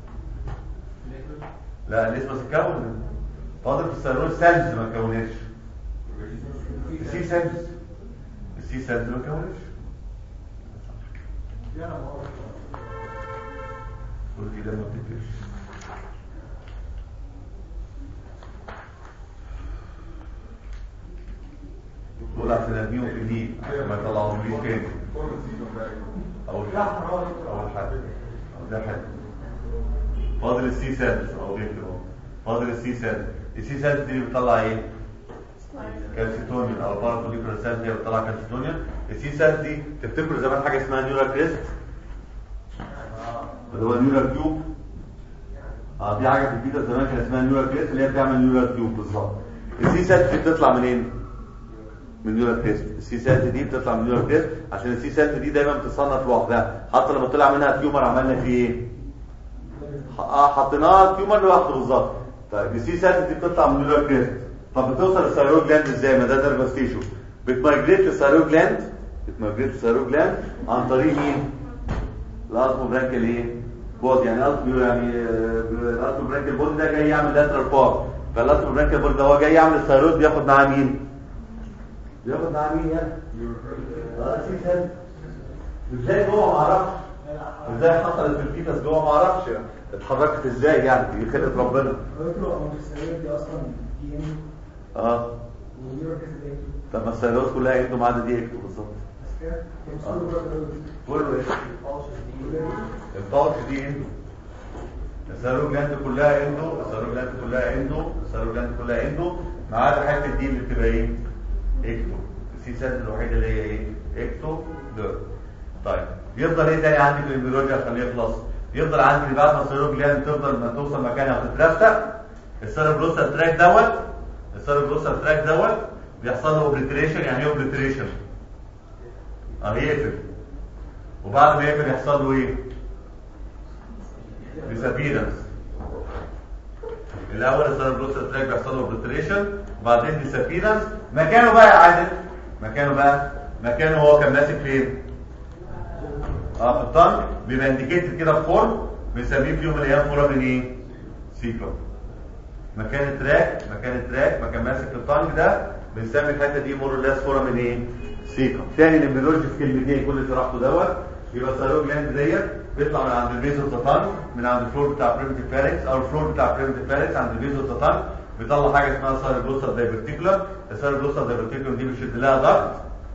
لا لسه بس اتكون فاضل في الثايرويد سيلز ما اتكونتش السي سيلز السي سيلز ما اتكونتش قلت كده ما بتكتبش دول عشان ارميهم في النيل عشان ما يطلعوا ليش تاني اول حاجه اول حاجه ده حاجه فاضل السي سيلز او بيكتب اهو فاضل السي سيلز السي سيلز دي بتطلع ايه كالسيتونيوم او بارافوليكولار سيلز دي بتطلع كالسيتونيوم السي سيلز دي تفتكروا زمان حاجه اسمها نيورال كريست اللي هو نيورال تيوب اه دي حاجه في الفيتا زمان كان اسمها نيورال كريست اللي هي بتعمل نيورال تيوب بالظبط السي سيلز دي بتطلع منين من نيورال كريست السي سيلز دي بتطلع من نيورال كريست عشان السي سيلز دي دايما بتصنف لوحدها حتى لما طلع منها تيومر عملنا فيه ايه اه حطيناها تيومر لوحده بالظبط طيب السي سيلز دي بتطلع من نيورال كريست طب بتوصل للثايرويد جلاند ازاي ما ده نيرفس تيشو بتمايجريت للثايرويد جلاند بتمايجريت للثايرويد جلاند عن طريق مين الاسمو برانكل ايه بود يعني اسمو يعني الاسمو برانكل بود ده جاي يعمل لاترال بار فالاسمو برانكل بود ده هو جاي يعمل الثايرويد بياخد معاه مين بياخد معاه مين يعني اه سي سيلز ازاي جوه ما اعرفش ازاي حصلت في الفيتس جوه ما اعرفش اتحركت ازاي يعني دي خلقه ربنا قلت له هو السيارات دي اصلا دي ام اه ودي ركز ايه طب ما السيارات كلها عنده ما عدا دي اكتو بالظبط بس كده كان صوره برضه كله ايه الباوتش دي عنده السيارات جلاند كلها عنده السيارات جلاند كلها عنده السيارات جلاند كلها عنده ما عدا حته دي اللي بتبقى ايه اكتو السي سيلز الوحيده اللي هي ايه اكتو دور طيب يفضل ايه تاني عندي في الامبريولوجيا عشان يخلص يفضل عندي بعد ما الثيرويد جلاند تفضل ما توصل مكانها وتترفع السيربروسال تراك دوت السيربروسال تراك دوت بيحصل له اوبليتريشن يعني ايه اوبليتريشن؟ اه يقفل وبعد ما يقفل يحصل له ايه؟ ديسابيرنس الاول السيربروسال تراك بيحصل له اوبليتريشن وبعدين ديسابيرنس مكانه بقى يا عادل مكانه بقى مكانه هو كان ماسك فين؟ اه في الطنك بيبقى انديكيتد كده بفورم بنسميه في يوم من الايام فورم ايه؟ سيكلوم مكان التراك مكان التراك مكان ماسك الطنك ده بنسمي الحته دي مور لاس فورم من ايه؟ سيكلوم تاني الامبريولوجي في كلمتين كل اللي شرحته دوت يبقى الثيرويد جلاند ديت بيطلع من عند البيزو تطن من عند الفلور بتاع بريمتيف فاركس او الفلور بتاع بريمتيف فاركس عند البيزو تطن بيطلع حاجه اسمها سيربروسال دايفرتيكولار السيربروسال دايفرتيكولار دي بيشد لها ضغط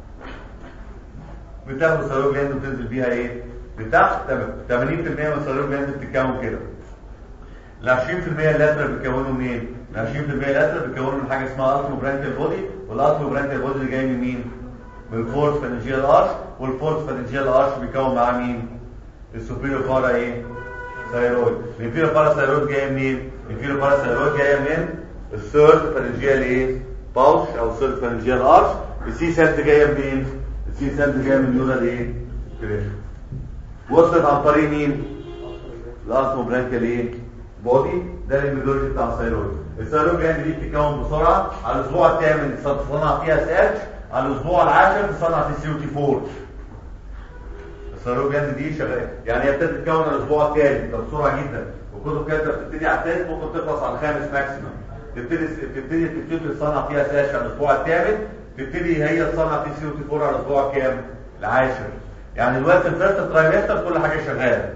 بتاخد الثيرويد جلاند وتنزل بيها ايه؟ لتحت تمام 80% من الثيرويد جلاند بتتكون كده ال 20% اللاترال بيتكونوا منين؟ ال 20% اللاترال بيتكونوا من حاجه اسمها التمو برانكيال بودي والالتمو برانكيال بودي اللي جاي من مين؟ من الفورس فارنجيال ارش والفورس فارنجيال ارش بيكون معاه مين؟ السوبيريور بارا ايه؟ ثيرويد الانفيريور بارا ثيرويد جايه منين؟ الانفيريور بارا ثيرويد جايه من الثيرد فارنجيال ايه؟ باوش او الثيرد فارنجيال ارش السي سيلز جايه منين؟ السي سيلز جايه من نيورال ايه؟ كريشن وصلت عن طريق مين؟ الاسمو برانكيال ايه؟ بودي ده الميدولوجي بتاع الثيرويد الثيرويد جلاند دي بتتكون بسرعه على الاسبوع الثامن تصنع فيها اس اتش على الاسبوع العاشر تصنع في سي او تي 4 الثيرويد جلاند دي شغاله يعني هي ابتدت تتكون على الاسبوع الثالث ده بسرعه جدا وكتب كده بتبتدي على الثالث ممكن تخلص على الخامس ماكسيمم تبتدي تبتدي تبتدي تصنع فيها اس اتش على الاسبوع الثامن تبتدي هي تصنع في سي او تي 4 على الاسبوع كام؟ العاشر يعني دلوقتي الفيرست ترايمستر كل حاجه شغاله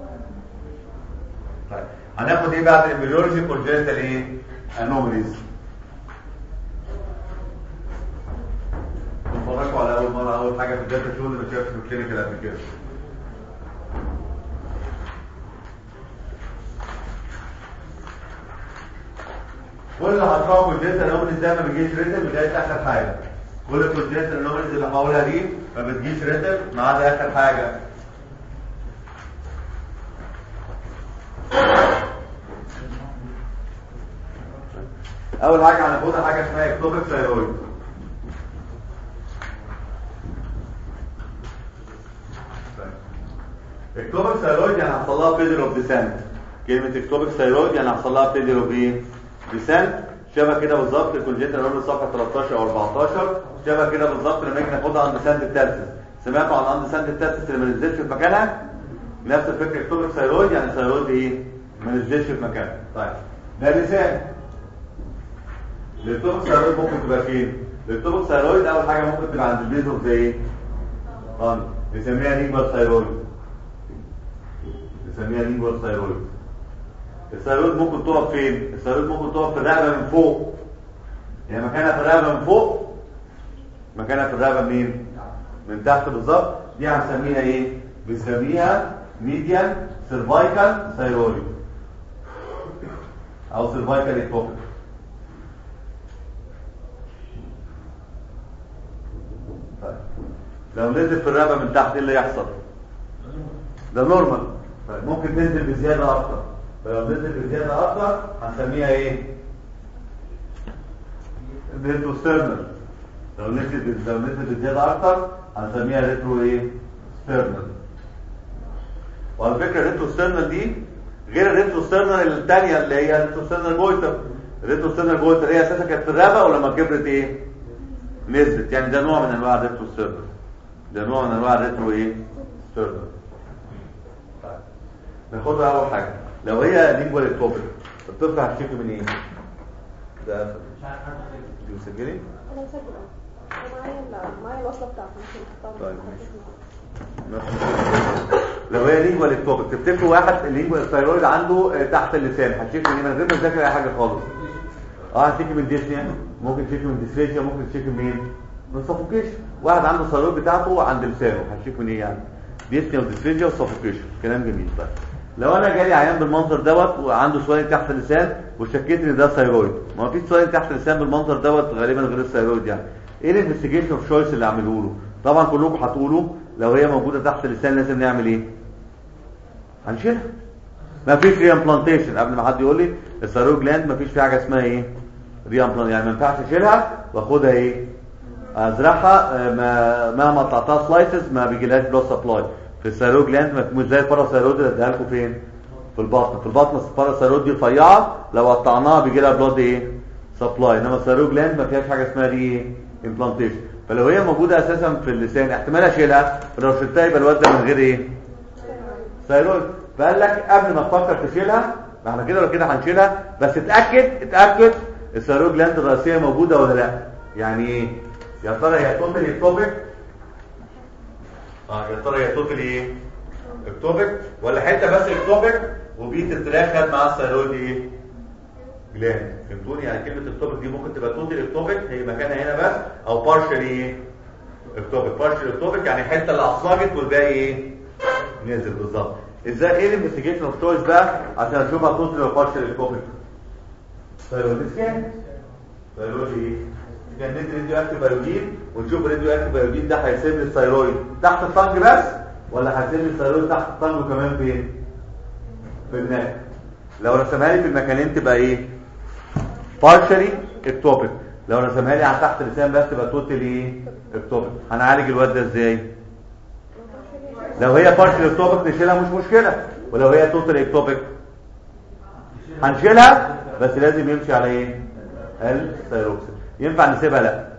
طيب هناخد ايه بعد الامبريولوجي كونجنتال ايه انوماليز نتفرجوا على اول مره اول حاجه في الداتا شو اللي ما شافش في الكلينيكال قبل كده كل اللي هتراها كونجنتال انوماليز ده ما بيجيش ريتم لغايه اخر حاجه كل الكونجنتال انوماليز اللي هقولها دي ما بتجيش ريتم ما عدا اخر حاجه اول حاجه هناخدها حاجه اسمها اكتوبيك ثايرويد اكتوبيك ثايرويد يعني هيحصل لها فيدر اوف ديسنت كلمه اكتوبيك ثايرويد يعني هيحصل لها فيدر اوف ايه ديسنت شبه كده بالظبط الكونجنتال نورمال صفحه 13 او 14 شبه كده بالظبط لما نيجي ناخدها عند سنت التاسس سمعتوا عن عند سنت التاسس اللي ما نزلتش في مكانها نفس الفكره اكتوبيك ثايرويد يعني ثايرويد ايه ما نزلتش في مكانها طيب ده لسان الاكتوبيك ثايرويد ممكن تبقى فين الاكتوبيك ثايرويد اول حاجه ممكن تبقى عند البيزو زي ايه طن نسميها لينجوال ثايرويد نسميها لينجوال ثايرويد الثايرويد ممكن تقف فين الثايرويد ممكن تقف في الرقبه من فوق يعني مكانها في الرقبه من فوق مكانها في الرقبه منين من تحت بالظبط دي هنسميها ايه بنسميها ميديان سيرفايكال ثايرويد او سيرفايكال اكتوبيك طيب لو نزل في الرقبه من تحت ايه اللي يحصل ده نورمال طيب ممكن تنزل بزياده اكتر فلو نزل بزياده اكتر هنسميها ايه ريتروسترنال لو نزل لو نزل بزياده اكتر هنسميها ريترو ايه سترنال وعلى فكره الريتروسترنال دي غير الريتروسترنال الثانيه اللي هي الريتروسترنال جويتر الريتروسترنال جويتر هي اساسا كانت في الرقبه ولما كبرت ايه نزلت يعني ده نوع من انواع الريتروسترنال ده نوع من انواع الريترو ايه سترنال طيب ناخدها اول حاجه لو هي لينجوال اكتوبيك الطفل هتشتكي من ايه ده مش عارف حد دي مسجلي انا مسجله انا معايا ال- معايا الوصله بتاعته ممكن تحطها طيب، لو هي لينجوال اكتوبيك تفتكروا واحد اللينجوال الثايرويد عنده آه، تحت اللسان هتشتكي من ايه من غير ما تذاكر اي حاجه خالص اه هتشتكي من ديسنيا ممكن تشتكي من ديسفيجيا ممكن تشتكي من ايه من سفوكيشن واحد عنده الثايرويد بتاعته عند لسانه هتشتكي من ايه يعني ديسنيا وديسفيجيا وسفوكيشن كلام جميل طيب لو انا جالي عيان بالمنظر دوت وعنده سوالين تحت اللسان وشكيت ان ده ثايرويد ما فيش سوالين تحت اللسان بالمنظر دوت غالبا غير الثايرويد يعني ايه الانفستيجيشن اوف شويس اللي اعمله له طبعا كلكم هتقولوا لو هي موجوده تحت اللسان لازم نعمل ايه هنشيلها ما فيش ري امبلانتيشن قبل ما حد يقول لي الثيرويد جلاند ما فيش فيها حاجه اسمها ايه ري امبلانت يعني ما ينفعش اشيلها واخدها ايه ازرعها آه، ما مهما قطعتها سلايسز ما بيجيلهاش بلاد سبلاي في الثيرويد جلاند ما مش زي الباراثيرويد اللي اديها لكم فين في البطن في البطن الباراثيرويد دي رفيعه لو قطعناها بيجي لها بلاد ايه سبلاي انما الثيرويد جلاند ما فيهاش حاجه اسمها دي امبلانتيشن فلو هي موجوده اساسا في اللسان احتمال اشيلها ولو شلتها يبقى الواد ده من غير ايه ثيرويد فقال لك قبل ما تفكر تشيلها ما احنا كده ولا كده هنشيلها بس اتاكد اتاكد الثيرويد جلاند الرئيسيه موجوده ولا لا يعني ايه يا ترى هي توتال اكتوبيك اه يا ترى هي توتال ايه اكتوبيك ولا حته بس اكتوبيك وبيت تتراخد مع الثيرويد ايه جلاند فهمتوني يعني كلمه اكتوبيك دي ممكن تبقى توتال اكتوبيك هي مكانها هنا بس او بارشل ايه اكتوبيك بارشل اكتوبيك يعني الحته اللي اصلجت والباقي ايه نزل بالظبط ازاي ايه الانفستيجيشن اوف تشويس بقى عشان اشوفها توتال ولا بارشل اكتوبيك ثيرويد سكان ثيرويد ايه كان ندي راديو اكتيف بايودين ونشوف الراديو اكتيف بايودين ده هيسيب لي الثيرويد تحت الطنج بس ولا هيسيب لي الثيرويد تحت الطنج وكمان فين في النك لو رسمها لي في المكانين تبقى ايه partially ectopic لو رسمها لي على تحت اللسان بس تبقى totally ectopic هنعالج الواد ده ازاي لو هي partially ectopic نشيلها مش مشكلة ولو هي totally ectopic هنشيلها بس لازم يمشي على ايه الثيروكسين ينفع نسيبها لا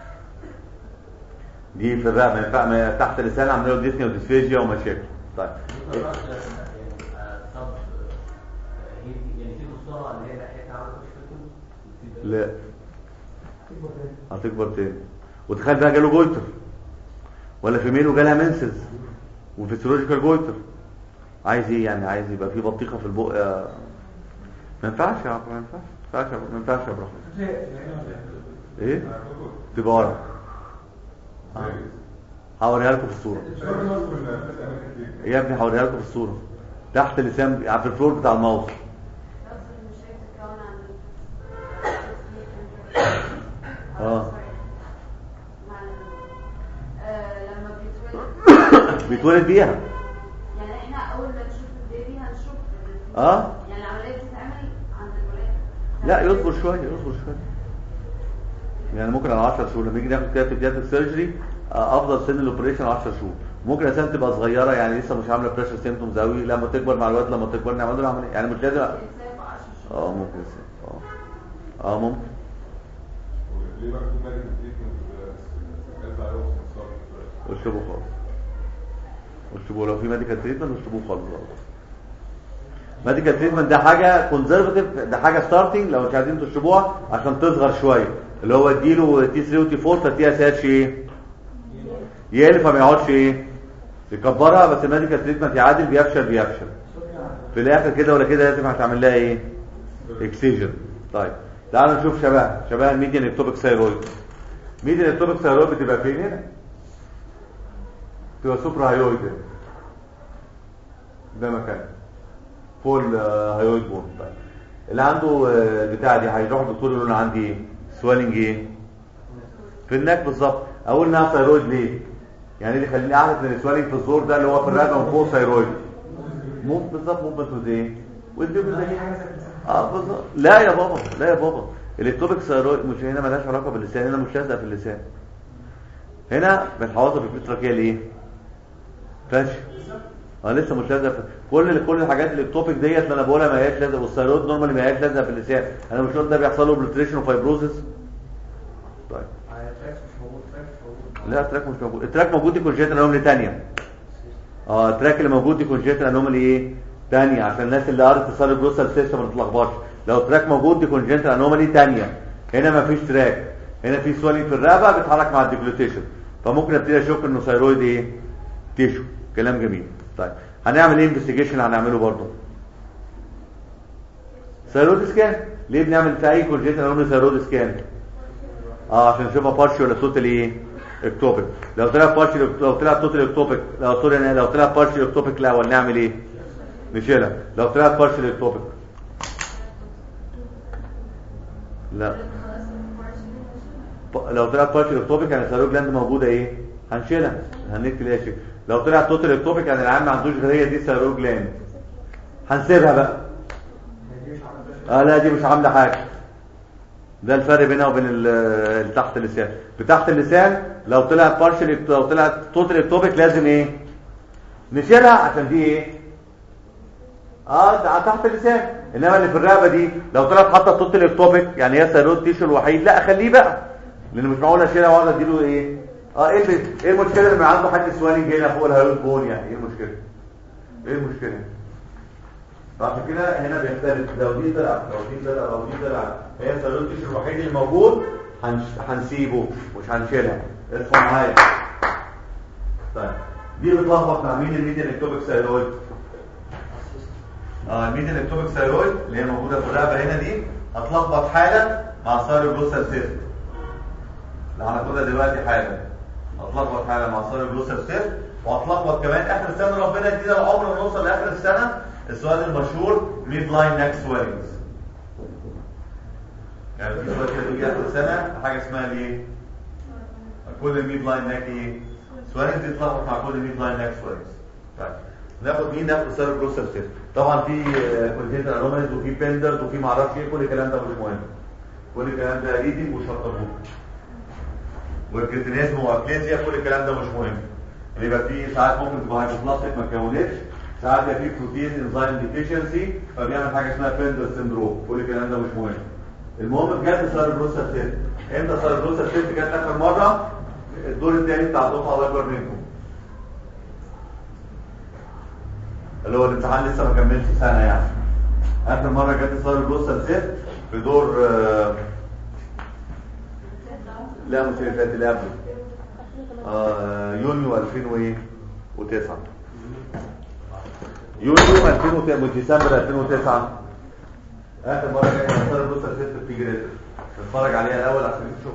دي في الرقبه ما ينفع ما- تحت اللسان عامله له ديسني وديسفيجيا ومشاكل طيب لا هتكبر تاني وتخيل بقى جاله جولتر ولا في ميله جالها منسز وفيسيولوجيكال جولتر عايز ايه يعني عايز يبقى في بطيخه في البق آه، ما ينفعش يا عبد ما ينفعش ما ينفعش يا- ما ينفعش يا ابراهيم ايه تبقى ورا آه. هوريها لكم في الصوره يا ابني هوريها لكم في الصوره تحت اللسان في الفلور بتاع الماوس نفس المشاكل تتكون عند آه. معلش. آه، لما بيتولد بيتولد بيها يعني احنا اول ما نشوف البيبي هنشوف ال- اه يعني العمليه بتتعمل عند الولاده لا يصبر شويه يصبر شويه يعني ممكن على 10 شهور لما يجي ناخد كده في بدايه السيرجري آه، افضل سن الاوبريشن 10 شهور ممكن اساسا تبقى صغيره يعني لسه مش عامله بريشر سيمتومز قوي لما تكبر مع الوقت لما تكبر نعمل له العمليه يعني مش لازم الانسان ب 10 شهور اه ممكن يصير. اه اه ممكن ليه بقى في ميديكال تريتمنت قلب عليهم صار اشربوا خالص اشربوا لو في ميديكال تريتمنت اشربوه خالص ميديكال تريتمنت ده حاجه كونزرفاتيف ده حاجه ستارتنج لو مش عايزين تشربوها عشان تصغر شويه اللي هو اديله تي 3 وتي 4 فتلاقيها سيرش ايه يقل فما يقعدش ايه يكبرها بس الميديكال تريتمنت يعادل بيفشل بيفشل في الاخر كده ولا كده لازم هتعمل لها ايه اكسيجن طيب تعالوا نشوف شبه شبه الميديان اكتوبيك ثايرويد ميديان اكتوبيك ثايرويد بتبقى فين هنا تبقى سوبرا هايويد هنا. ده مكان فول هايويد بون طيب اللي عنده آه، البتاعه دي هيروح الدكتور يقول له انا عندي ايه سويلنج ايه في النك بالظبط اقول انها ثايرويد ليه يعني اللي يخليني اعرف ان السويلنج في الزور ده اللي هو في الرقبه من فوق ثايرويد مو بالظبط موفمنت وذ ايه والديبل ده اه بالظبط لا يا بابا لا يا بابا الكتوبيك ثايرويد مش هنا مالهاش علاقه باللسان هنا مش لازقه في اللسان هنا بتحوطها في الفطره كده ليه فاشل اه لسه مش لازقه في- كل كل الحاجات اللي التوبيك ديت اللي انا بقولها ما هياش لازقه والثايرويد نورمالي ما هياش لازقه في اللسان انا مش قلت ده بيحصل له بلوتريشن وفايبروزس طيب لا التراك مش موجود التراك موجود دي كونجيتال انومالي ثانيه اه التراك اللي موجود دي كونجيتال انومالي ايه ثانيه عشان الناس اللي قرت تصل جروسال سيستم ما تتلخبطش لو التراك موجود دي كونجيتال انومالي ثانيه هنا ما فيش تراك هنا في سوالين في الرقبه بيتحرك مع الديجلوتيشن فممكن ابتدي اشك انه ثايرويد ايه تيشو كلام جميل طيب هنعمل ايه انفستيجيشن هنعمله برضه ثايرويد سكان ليه بنعمل في اي كونجيتال انومالي ثايرويد سكان اه عشان نشوفها بارشي ولا توتال ايه اكتوبيك لو طلع بارشي لو طلع توتال اكتوبيك لو سوري أنا- لو طلع بارشي اكتوبيك لا ولا نعمل ايه نشيلها لو طلع بارشي اكتوبيك لا ب- لو طلع بارشي اكتوبيك يعني الثيرويد جلاند موجوده ايه هنشيلها هنكتب ايه شيء لو طلع توتال اكتوبيك يعني العيان ما عندوش غير هي دي الثيرويد جلاند هنسيبها بقى دي مش عارف اه لا دي مش عامله حاجه ده الفرق بينها وبين ال- اللي تحت اللسان بتحت اللسان لو طلعت بارشل لو طلعت توتال اكتوبيك لازم ايه نشيلها عشان دي ايه اه ده تحت اللسان انما اللي في الرقبه دي لو طلعت حتى توتال اكتوبيك يعني هي سيروت تيشو الوحيد لا اخليه بقى لان مش معقول اشيلها واقعد اديله ايه اه ايه اللي- ايه المشكله لما عنده حد سوالنج هنا فوق الهيروت بون يعني ايه المشكله ايه المشكله فعشان كده هنا بيختلف لو دي طلع لو دي طلع لو دي طلع هي السيروت تيشو الوحيد اللي موجود هنش- هنسيبه مش هنشيلها اسمع معايا طيب دي بتلخبط مع مين الميديان اكتوبيك سيرويد اه الميديان اكتوبيك ثايرويد اللي هي موجوده في الرقبه هنا دي هتلخبط حالا مع السيروبلوسال سيست اللي هناخدها دلوقتي حالا هتلخبط حالا مع السيروبلوسال سيست وهتلخبط كمان اخر السنه ربنا يدينا العمر ونوصل لاخر السنه السؤال المشهور ميد لاين نيك سويلنجز يعني في سؤال كده بيجي اخر السنه حاجه اسمها الايه؟ كل الميد لاين نيك ايه؟ سويلنجز دي تتلخبط مع كل الميد لاين نيك سويلنجز طيب ناخد مين ناخد السيروبلوسال سيست طبعا في كونجنتال انوماليز وفي بندرز وفي معرفش ايه كل الكلام ده مش مهم كل الكلام ده ريدنج وشطبوه والكريتينيزم واكليزيا كل الكلام ده مش مهم اللي يبقى فيه ساعات ممكن تبقى هايبوبلاستيك ما تكونتش ساعات يبقى فيه بروتين انزيم ديفيشنسي فبيعمل حاجه اسمها بندر سندروم كل الكلام ده مش مهم المهم بجد سيروبلوسال سيست امتى سيروبلوسال سيست كانت اخر مره الدور الثاني بتاع الدفعه الله اكبر منكم اللي هو الامتحان لسه ما كملش سنه يعني اخر مره جت صار البوستال سيت في دور آه، لا مش اللي فات اللي قبله آه، يونيو 2009 يونيو 2009 من ديسمبر 2009 اخر مره جت صار البوستال سيت في جريد نتفرج عليها الاول عشان نشوف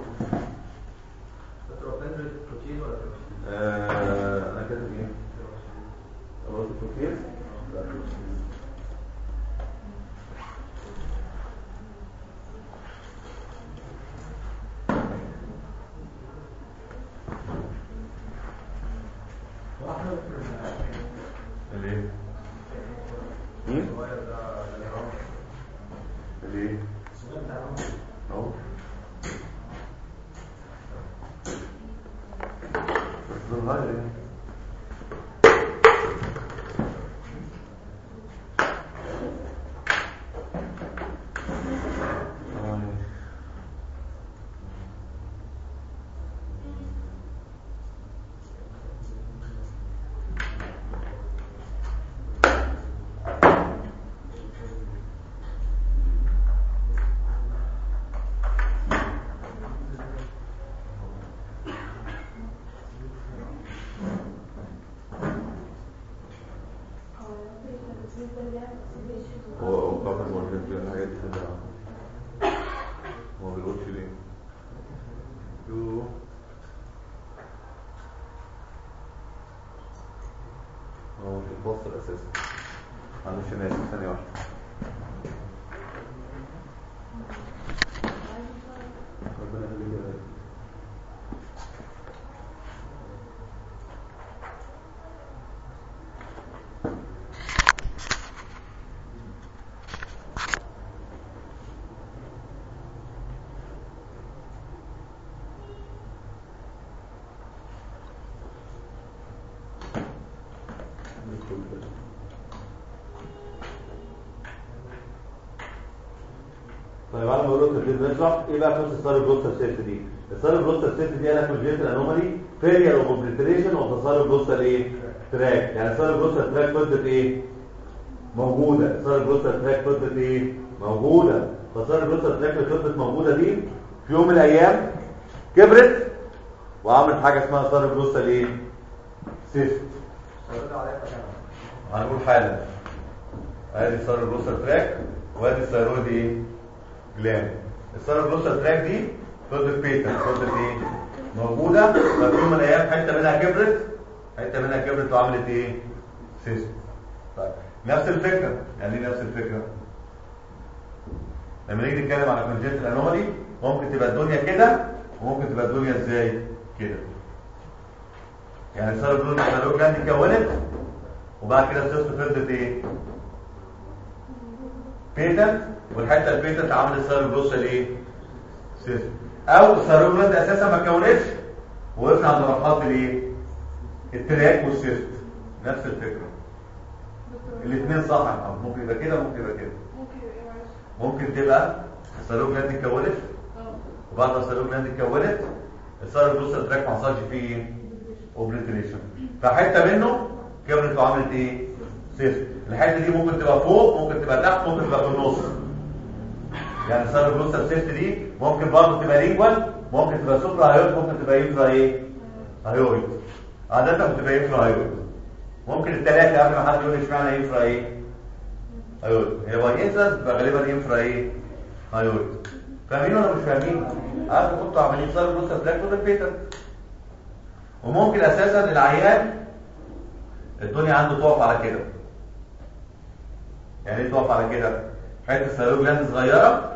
بروتين ولا بروتين؟ آه، انا كاتب ايه؟ خلاص التوفيق لا، توفيق. الايه؟ مين؟ الصغير ده اللي هو الايه؟ اهو بس ده صغير يعني. آه. هو هو طبعا المرجع في الحاجات دي كلها هو ما بيقولش ليه يو هو مش بتبص اساسا معلش انا اسف ثانيه واحده ربنا يخليك يا غالي. طيب بعد ما بقول له تدريب نشرح ايه بقى قصه السالب بلوستر سيست دي السالب بلوستر سيست دي انا كونجنتال انومالي فيلير اوف اوبليتريشن اوف ذا سالب بلوستر ايه تراك يعني السالب بلوستر تراك فضلت ايه موجوده السالب بلوستر تراك فضلت ايه موجوده فالسالب بلوستر تراك اللي فضلت موجوده دي في يوم من الايام كبرت وعملت حاجه اسمها سالب بلوستر ايه سيست هيرد عليا فكان هنقول حالا ادي السيروبلوسال تراك وادي الثيرويد ايه جلاند السيروبلوسال تراك دي فضلت بيتا فضلت ايه موجوده ففي يوم من الايام حته منها كبرت حته منها كبرت وعملت ايه سيست طيب نفس الفكره يعني ايه نفس الفكره لما نيجي نتكلم على كونجنتال انومالي ممكن تبقى الدنيا كده وممكن تبقى الدنيا ازاي كده يعني السيروبلوسال جلاند اتكونت وبعد كده السيست فضلت ايه بيتنت والحته البيتنت عامل السيروجلوسال ايه سيستم او السيروجلاند اساسا ما اتكونتش وقفنا عند مرحله الايه التراك والسيست نفس الفكره الاثنين صح يا محمد ممكن يبقى كده ممكن يبقى كده ممكن يبقى ايه معلش ممكن تبقى السيروجلاند اتكونت اه وبعد ما السيروجلاند اتكونت السيروجلوسال تراك ما حصلش فيه ايه اوبليتريشن فحته منه كبرت وعملت ايه سيست الحته دي ممكن تبقى فوق ممكن تبقى تحت ممكن تبقى في النص يعني السيروجلوسال سيست دي ممكن برضه تبقى لينجوال ممكن تبقى سوبرا هايويد ممكن تبقى انفرا ايه هايويد عاده بتبقى انفرا هايويد ممكن الثلاثه قبل ما حد يقول لي اشمعنى انفرا ايه هايويد هي باي انسنس بتبقى غالبا انفرا ايه هايويد فاهمين ولا مش فاهمين عارف كنتوا عاملين سيروجلوسال تراك وده البيتر وممكن اساسا العيان الدنيا عنده تقف على كده يعني ايه تقف على كده حته سيروجلاند صغيره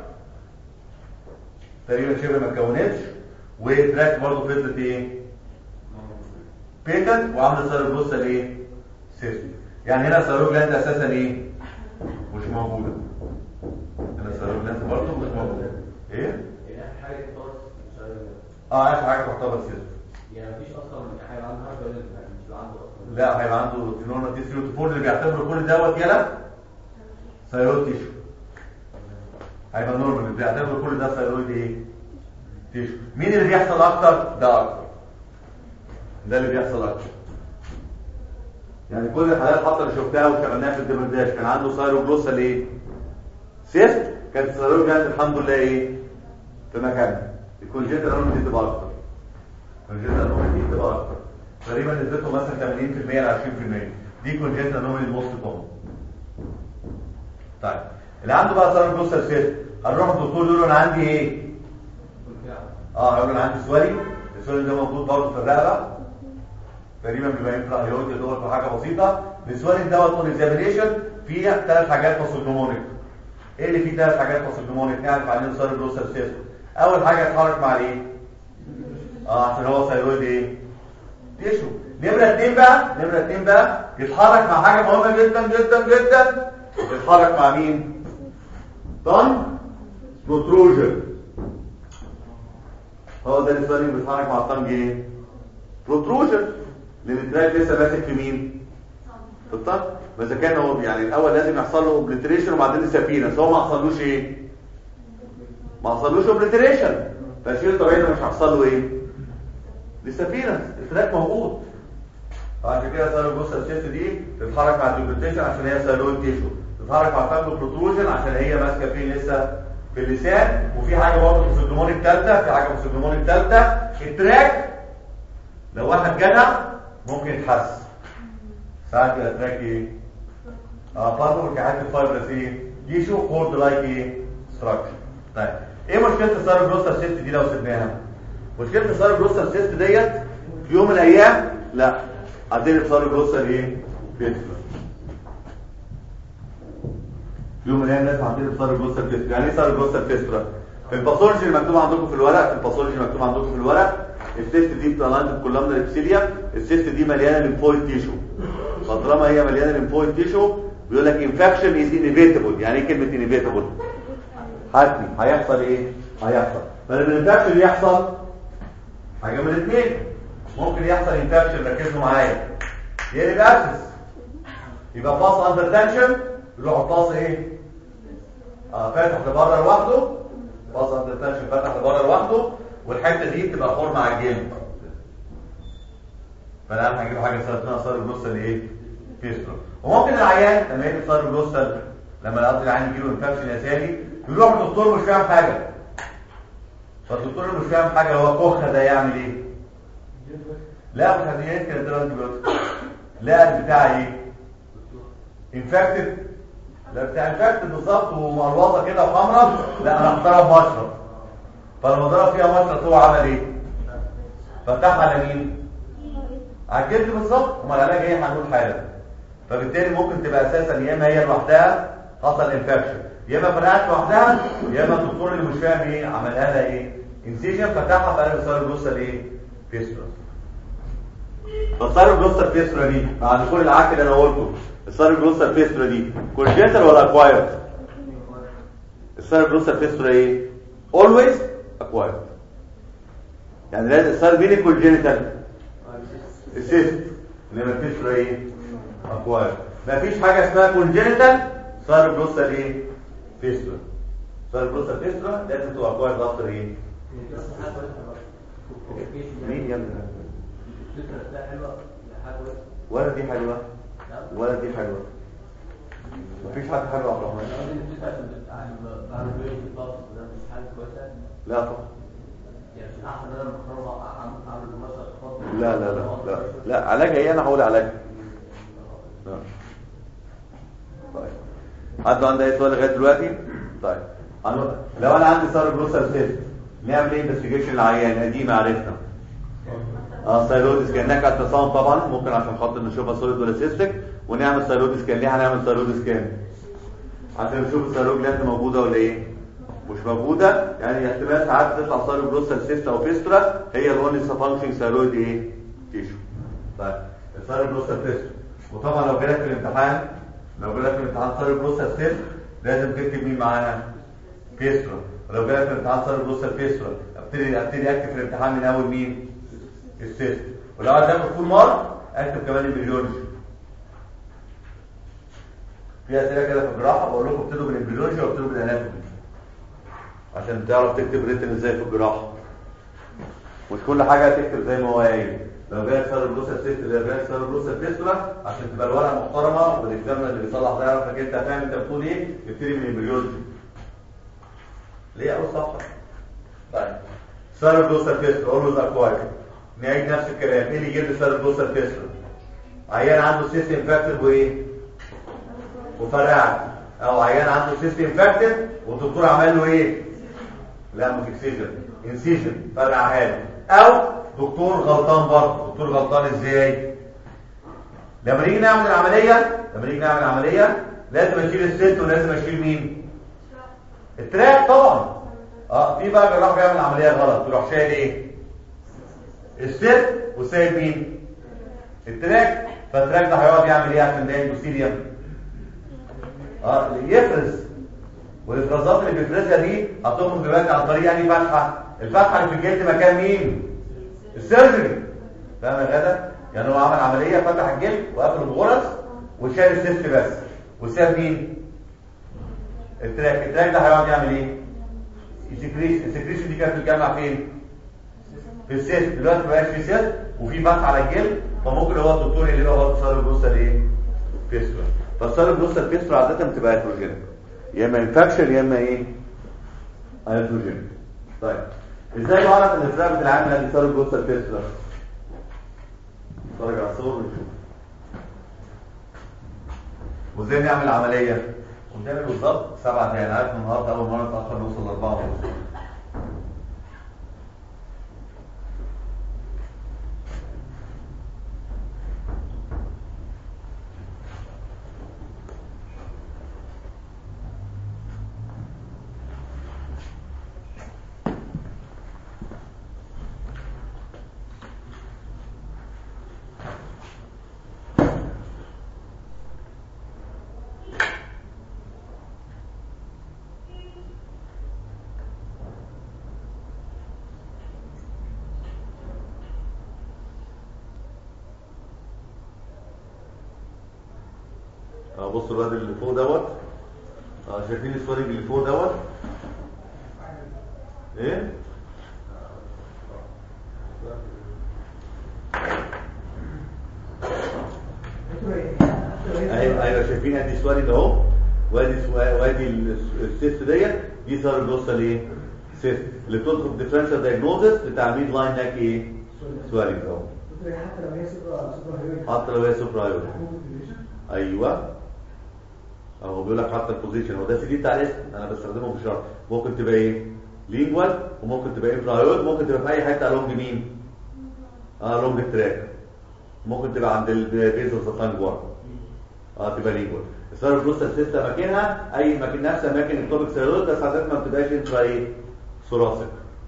تقريبا شبه ما اتكونتش وتراك برضه فضلت ايه بيتنت وعامله سيروجلوسال ايه سيستم يعني هنا سيروجلاند اساسا ايه مش موجوده هنا سيروجلاند برضه مش موجوده ايه يعني اخر حاجه خالص مش عارف اه اخر حاجه تعتبر سيستم يعني مفيش اصلا هيبقى عنده حاجه ولا مش هيبقى عنده اصلا لا هيبقى عنده تينورنا تي 3 4 اللي بيعتبروا كل دوت يلا ثايرويد تيشو هيبقى نورمال اللي بيعتبروا كل ده ثايرويد ايه تيشو مين اللي بيحصل اكتر ده اكتر ده اللي بيحصل اكتر يعني كل الحالات حتى اللي شفتها وشغلناها في الدبرداش كان عنده ثايروجلوسال ايه سيست كانت الثايرويد جلاند الحمد لله ايه في مكانها الكونجنتال انومالي دي تبقى اكتر الكونجنتال انومالي دي تبقى اكتر تقريبا نسبته مثلا 80% ل 20% دي كونجنتال انومالي الموست كومن طيب اللي عنده بقى ثايروجلوسال سيست هنروح الدكتور يقول له انا عندي ايه اه هيقول له انا عندي سوالي السوالي ده موجود برضه في الرقبه تقريبا بيبقى ينفع هيقعد يدور في حاجه بسيطه السوالي دوت اون اكزامينيشن فيه ثلاث حاجات باسودومونيك ايه اللي فيه ثلاث حاجات باسودومونيك نعرف عليهم ثايروجلوسال سيست اول حاجه يتحرك مع الايه اه عشان هو ثايرويد ايه تيشو نمره اتنين بقى نمره اتنين بقى يتحرك مع حاجه مهمه جدا جدا جدا يتحرك مع مين طن بروتروجن هو ده السؤال اللي بيتحرك مع الطنج ايه بروتروجن لان التراك لسه ماسك في مين في الطنج بس كان هو يعني الاول لازم يحصل له اوبليتريشن وبعدين السفينه بس هو ما حصلوش ايه ما حصلوش اوبليتريشن فشيء طبيعي إنه مش هيحصل له ايه للسفينه التراك موجود عشان كده صار الجثه الست دي تتحرك مع الدوبليتيشن عشان هي سيلويد تيشو تتحرك مع الفانجو بروتروجن عشان هي ماسكه فيه لسه في اللسان وفي حاجه برضه في السيجمون الثالثه في حاجه في السيجمون الثالثه التراك لو واحد جدع ممكن يتحس ساعات يبقى التراك ايه اه برضه في حاجه الفايبرس ايه تيشو كورد لايك ايه ستراكشر طيب ايه مشكله السيروجلوسال سيست دي لو سيبناها مشكله السيروجلوسال سيست ديت في يوم من الايام لا عندنا السيروجلوسال ايه فيسترا في يوم من الايام لازم عندنا السيروجلوسال فيسترا يعني ايه سيروجلوسال فيسترا في الباثولوجي اللي مكتوب عندكم في الورق في الباثولوجي اللي مكتوب عندكم في الورق السيست دي بتلاند الكولامنا الابسيليا السيست دي مليانه ليمفويد تيشو فطالما هي مليانه ليمفويد تيشو بيقول لك انفكشن از انيفيتابل يعني ايه كلمه انيفيتابل حتمي هيحصل ايه هيحصل فلما الانفكشن يحصل حاجه من الاثنين ممكن يحصل انفكشن ركزوا معايا يقلب ابسس يبقى باص اندر تنشن يروح الباص ايه اه فاتح لبره لوحده باص اندر تنشن فاتح لبره لوحده والحته دي بتبقى فورمه على الجنب فالان هنجيب حاجه اسمها صار الجثه الايه فيسترو وممكن العيان لما يجي صار الجثه لما قصدي العيان يجيله انفكشن يساري يروح الدكتور مش فاهم حاجه فالدكتور اللي مش فاهم حاجه هو كوخه ده يعمل ايه لا مش هديت كده دلوقتي دلوقتي لا البتاع ايه انفكتد لا بتاع انفكتد بالظبط ومروضه كده وحمرا لا انا هختارها بمشرط فلما ضرب فيها مشرط هو عمل ايه فتح على مين على الجلد بالظبط امال العلاج ايه هنقول حالا فبالتالي ممكن تبقى اساسا يا اما هي لوحدها حصل انفكشن يا اما فرقعت لوحدها يا اما الدكتور اللي مش فاهم ايه عملها لها ايه انسيجن فتحها فقال صار الجثه ايه فيسترا فصار الجثه الفيسترا دي بعد كل العك اللي انا قلته صار الجثه الفيسترا دي كونجنتال ولا اكوايرد السيربروسال فيستولا ايه always acquired يعني لازم صار مين الكونجينيتال السيست انما الفيستولا ايه acquired مفيش حاجه اسمها كونجينيتال سيربروسال ايه فيستولا سيربروسال فيستولا لازم تبقى acquired اكتر ايه بس حاجه كويسه برضه مين يا ابني الفكره ده حلوه حاجه كويسه ولا دي حلوه ولا دي حلوه مفيش حد حلو يا عبد الرحمن لا طبعا لا لا لا لا لا علاجها ايه انا هقول علاجها لا. طيب حد عنده اي سؤال لغايه دلوقتي طيب أنا لو انا عندي صار بروسال سيست نعمل ايه انفستيجيشن العيان قديمه عرفنا اه سايرودس كانك التصام طبعا ممكن عشان خاطر نشوفها سوليد ولا سيستك ونعمل سايرودس كان ليه هنعمل سايرودس كان عشان نشوف السيروج جلاند موجوده ولا ايه مش موجوده يعني احتمال ساعات تطلع سايرو بروسال سيست او فيسترا هي الاونلي فانكشن سايرويد ايه تيشو طيب السايرو بروسال فيسترا وطبعا لو جالك في الامتحان لو جالك في الامتحان سايرو بروسال سيست لازم تكتب مين معانا فيسترا ولو جالك في الامتحان سايرو بروسال فيسترا ابتدي ابتدي اكتب في الامتحان من اول مين السيست ولو عايز اخد فول مارك اكتب كمان البيولوجي في اسئله كده في الجراحه بقول لكم ابتدوا بالامبريولوجي وابتدوا بالاناتومي عشان تعرف تكتب ريتن ازاي في الجراحه مش كل حاجه هتكتب زي ما هو قايل لو جاي صار البروسا سيست لو جاي صار البروسا فيستولا عشان تبقى الورقه محترمه والاكزامنا اللي بيصلح ده يعرف انك انت فاهم انت بتقول ايه ابتدي من الامبريولوجي ليه اول صفحه طيب صار البروسا فيستولا اولويز اكواير نعيد نفس الكلام ايه اللي يجيب لي صار البروسا فيستولا عيان عنده سيست انفكتد وايه وفرقعت او عيان عنده سيست انفكتد والدكتور عمل له ايه لا مش اكسيجن انسيجن فرقعها له او دكتور غلطان برضه دكتور غلطان ازاي لما نيجي نعمل العمليه لما نيجي نعمل العمليه لازم اشيل الست ولازم اشيل مين التراك طبعا اه في بقى جراح بيعمل عمليه غلط يروح شايل ايه الست وسايب مين التراك فالتراك ده هيقعد يعمل ايه عشان ده اندوثيليوم اه يفرز والافرازات اللي بيفرزها دي هتخرج دلوقتي عن طريق انهي فتحه الفتحه اللي في الجلد مكان مين السيرجري فاهم يا غدا يعني هو عمل عمليه فتح الجلد وقفل الغرز وشال السيست بس وساب مين التراك التراك ده هيقعد يعمل ايه السكريشن السكريشن دي كانت بتتجمع فين في السيست دلوقتي ما بقاش في سيست وفي فتحه على الجلد فممكن هو الدكتور اللي هو برضه صار البروسال ايه فيسترا فالصار البروسال فيسترا عاده بتبقى هيدروجينيك يا اما انفكشن يا اما ايه هيدروجينيك طيب ازاي بعرف ان الفراغ العام اللي صار البروسال فيسترا نتفرج على الصور ونشوف وازاي نعمل عمليه قدامي بالظبط سبعة دقايق انا عارف النهارده اول مره نتاخر نوصل لاربعه ونص اه بصوا الواد اللي فوق دوت اه شايفين السوري اللي فوق دوت ايه ايوه ايوه شايفين ادي السوري ده اهو وادي سوا- وادي ال- السيست ديت دي صار البوصه ايه سيست اللي بتدخل ديفرنشال دايجنوزس بتاع ميد لاين ناك ايه سوري اهو حتى لو هي سوبر سوبر هيروين حتى لو هي سوبر هايبر ايوه اهو بيقول لك حتى البوزيشن هو ده سي دي بتاع الاسم انا بستخدمه في الشرح ممكن تبقى ايه لينجوال وممكن تبقى انفرايود ممكن تبقى في اي حته الونج مين اه لونج تراك ممكن تبقى عند البيز اوف ذا ورا اه تبقى لينجوال السيرو بروستال سيستم مكانها اي مكان نفس اماكن التوبيك سيرود بس عادة ما بتبقاش انترا ايه ثوراسيك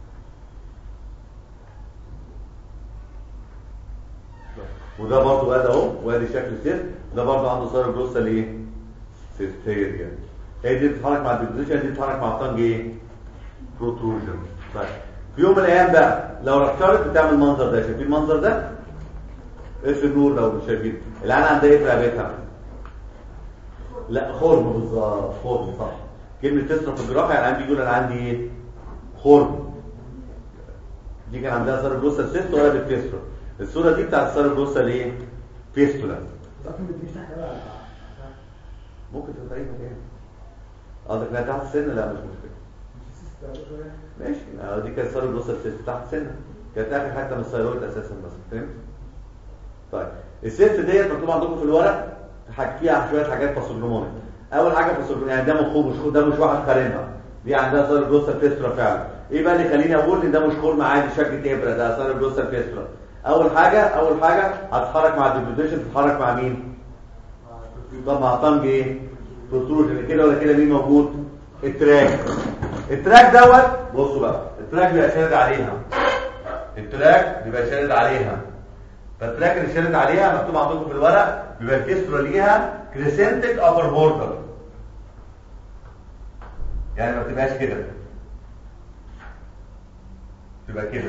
وده برضه ادي اهو وادي شكل السيست ده برضه عنده سيرو بروستال ايه سيستيريا هي دي بتتحرك مع الديبوزيشن دي بتتحرك مع الطنج ايه بروتروجن طيب في يوم من الايام بقى لو رحترت بتعمل المنظر ده شايفين المنظر ده ايش النور لو مش شايفين العين عندها ايه في رقبتها لا خرم بالظبط خرم صح كلمه تسرى في الجراحه يعني عندي يقول انا عندي ايه خرم دي كان عندها سيربروسا سيست ولا بالتسرى الصوره دي بتاعت السيربروسا ايه فيستولا لكن بتجيش تحت بقى ممكن تبقى اي مكان قصدك انها تحت السن لا مش مشكله ماشي آه، دي كانت صار البلوسة السيست تحت سنة كانت اخر حته من الثيرويد اساسا بس فهمت طيب السيست ديت مكتوب عندكم في الورق حاجة فيها شويه حاجات باثوجنومونيك اول حاجه باثوجنومونيك يعني ده مخوب مش خو- ده مش واحد خارمها دي عندها صار البلوسة فيسترا فعلا ايه بقى اللي يخليني اقول ان ده مش خرم عادي شكل ابره ده صار البلوسة فيسترا اول حاجه اول حاجه هتتحرك مع الديبوزيشن تتحرك مع مين طب مع طنج ايه بروتروجن كده ولا كده مين موجود التراك التراك دوت بصوا بقى التراك بيبقى شادد عليها التراك بيبقى شادد عليها فالتراك اللي شادد عليها مكتوب عندكم في الورق بيبقى الكسره ليها كريسنتك ابر بوردر يعني ما تبقاش كده تبقى كده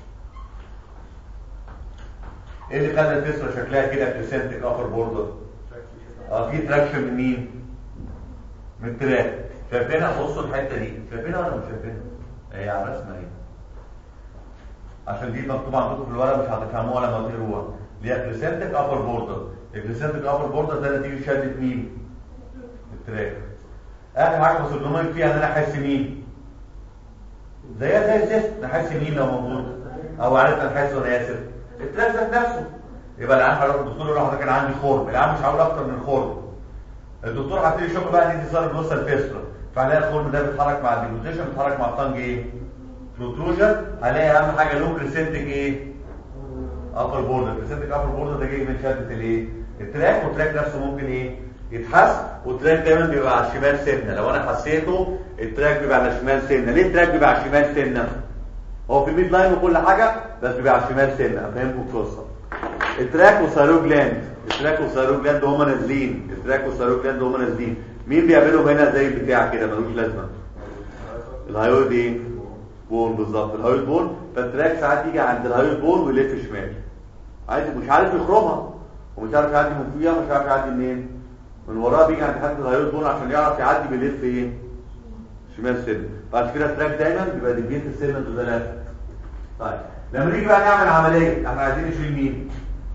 ايه اللي خلى الكسره شكلها كده كريسنتك ابر بوردر اه في تراكشن من مين من التراك شايفينها بصوا الحته دي شايفينها ولا مش شايفينها هي على الرسمه اهي عشان دي مكتوبه عندكم في الورق مش هتفهموها لما تقروها اللي هي كريسنتك ابر بوردر الكريسنتك ابر بوردر ده نتيجه شده مين التراك اخر حاجه بصدمك فيها ان انا احس مين زيها زي الزفت نحس مين لو موجود او عرفنا نحس وانا اسف التراك ذات نفسه يبقى العيان هيروح الدكتور يقول له حضرتك انا عندي خرم العيان مش هقول اكتر من خرم الدكتور هيبتدي يشوف بقى ان دي صار بلوسا الفيسترا فهنلاقي الخرم ده بيتحرك مع الديبوزيشن بيتحرك مع الطنج ايه بروتروجن هنلاقي اهم حاجه له كريسنتك ايه ابر بوردر كريسنتك ابر بوردر ده جاي من شده الايه التراك والتراك نفسه ممكن ايه يتحس والتراك دايما بيبقى على الشمال سنه لو انا حسيته التراك بيبقى على الشمال سنه ليه التراك بيبقى على الشمال سنه هو في ميد لاين وكل حاجه بس بيبقى على الشمال سنه افهمكم القصه التراك وثيرويد جلاند التراك وثيرويد جلاند هما نازلين التراك وثيرويد جلاند هما نازلين مين بيعملهم هنا زي البتاع كده ملوش لازمه الهايويد ايه بون بالظبط الهايويد بون فالتراك ساعات يجي عند الهايويد بون ويلف شمال عايز مش عارف يخرمها ومش عارف يعدي من فوقيها ومش عارف يعدي منين من وراها بيجي عند حته الهايويد بون عشان يعرف يعدي بيلف ايه شمال سن بعد كده التراك دايما بيبقى ديفيت السن ده لافت طيب لما نيجي بقى نعمل عمليه احنا عايزين نشيل مين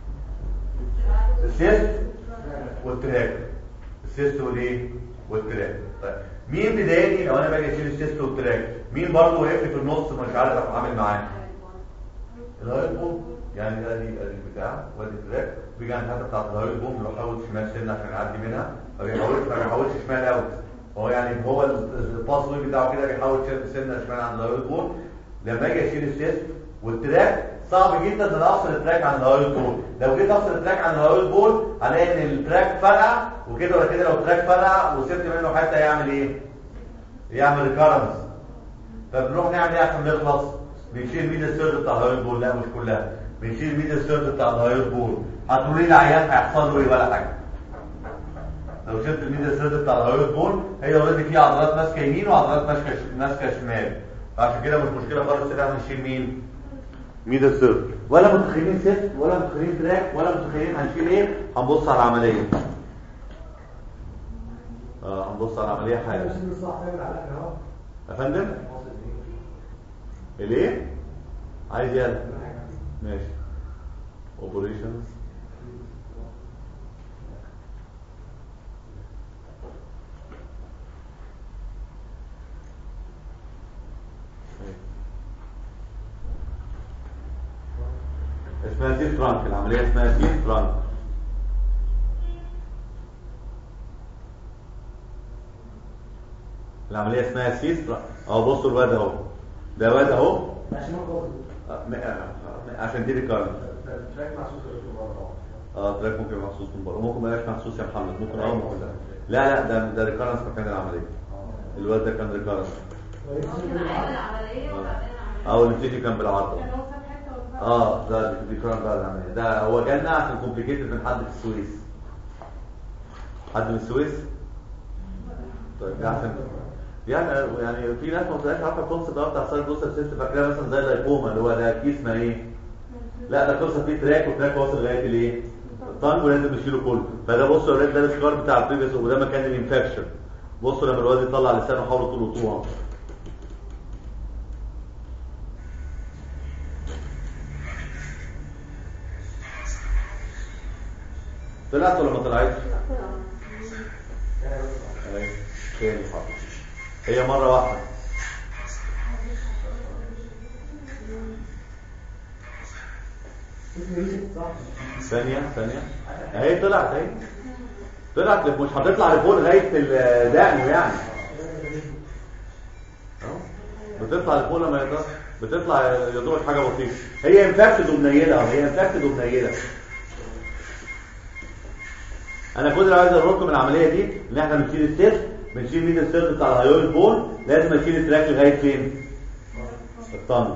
السيست والتراك السيست والايه والتراك طيب مين بيضايقني لو انا باجي اشيل السيست والتراك مين برضه واقف لي في النص مش عارف اتعامل معاه الهايل بوم يعني ده دي ادي البتاع وادي التراك بيجي عند الحته بتاعت الهايل بوم يروح حاول شمال سنه عشان يعدي منها ما بيحاولش ما بيحاولش شمال قوي هو يعني هو الباس واي بتاعه كده بيحاول سنه شمال عند الهايل بوم لما اجي اشيل السيست والتراك صعب جدا ان أنا افصل التراك عن الهايل بول لو جيت افصل التراك عن الهايل بول هلاقي ان التراك فرقع وكده ولا كده لو التراك فرقع وسبت منه حته يعمل ايه يعمل ريكارنس فبنروح نعمل ايه عشان نخلص بنشيل ميد السيرد بتاع الهايل بول لا مش كلها بنشيل ميد السيرد بتاع الهايل بول هتقولوا لي العيان هيحصل له ايه ولا حاجه لو شلت الميد السيرد بتاع الهايل بول هي اوريدي فيها عضلات ماسكه يمين وعضلات ماسكه ماسكه شمال فعشان كده مش مشكله خالص ان احنا نشيل مين ميد السيرد ولا متخيلين سيست ولا متخيلين تراك ولا متخيلين هنشيل ايه هنبص على العمليه اه هنبص على العمليه حالا نفس الصح تعمل على اهو يا فندم الايه عايز يلا ماشي اوبريشنز اسمها سي فرانك العمليه اسمها سي فرانك العمليه اسمها سي فرانك اهو بصوا الواد اهو ده واد اهو عشان ما قصدي آه، م- آه، عشان دي ريكارنس التراك محسوس في بره اه تراك ممكن يبقى محسوس من بره ممكن ما يبقاش محسوس يا محمد ممكن اه ممكن لا لا لا ده ده ريكارنس مكان العمليه الواد ده كان ريكارنس ممكن اعمل عمليه وبعدين اعمل او نبتدي كان بالعرض يعني هو ساب حته ولا اه ده ريكارنس ده العمليه ده هو جالنا عشان كومبليكيتد من حد في السويس حد من السويس طيب دي عشان يعني يعني في ناس ما بتبقاش عارفه الكونسيبت ده بتاع سايد بوستر سيست فاكرها مثلا زي اللايكوما اللي هو ده كيس ما ايه لا ده قصه فيه تراك وتراك واصل لغايه الايه الطنج ولازم نشيله كله فده بصوا يا ولاد ده السكار بتاع البريفيس وده مكان الانفكشن بصوا لما الواد يطلع لسانه حاولوا تلقطوها طلعت ولا ما طلعتش؟ اهي تاني حاضر هي مرة واحدة ثانية ثانية اهي طلعت اهي طلعت مش هتطلع لفوق لغاية دقنه يعني أهو. بتطلع لفوق لما يطلع بتطلع يا دوبك حاجة بسيطة هي انفكتد ومنيلة اهو هي انفكتد ومنيلة انا كل اللي عايز اقول لكم من العمليه دي ان احنا بنشيل السيرف بنشيل مين السيرف بتاع الهيول بون لازم اشيل التراك لغايه فين الطن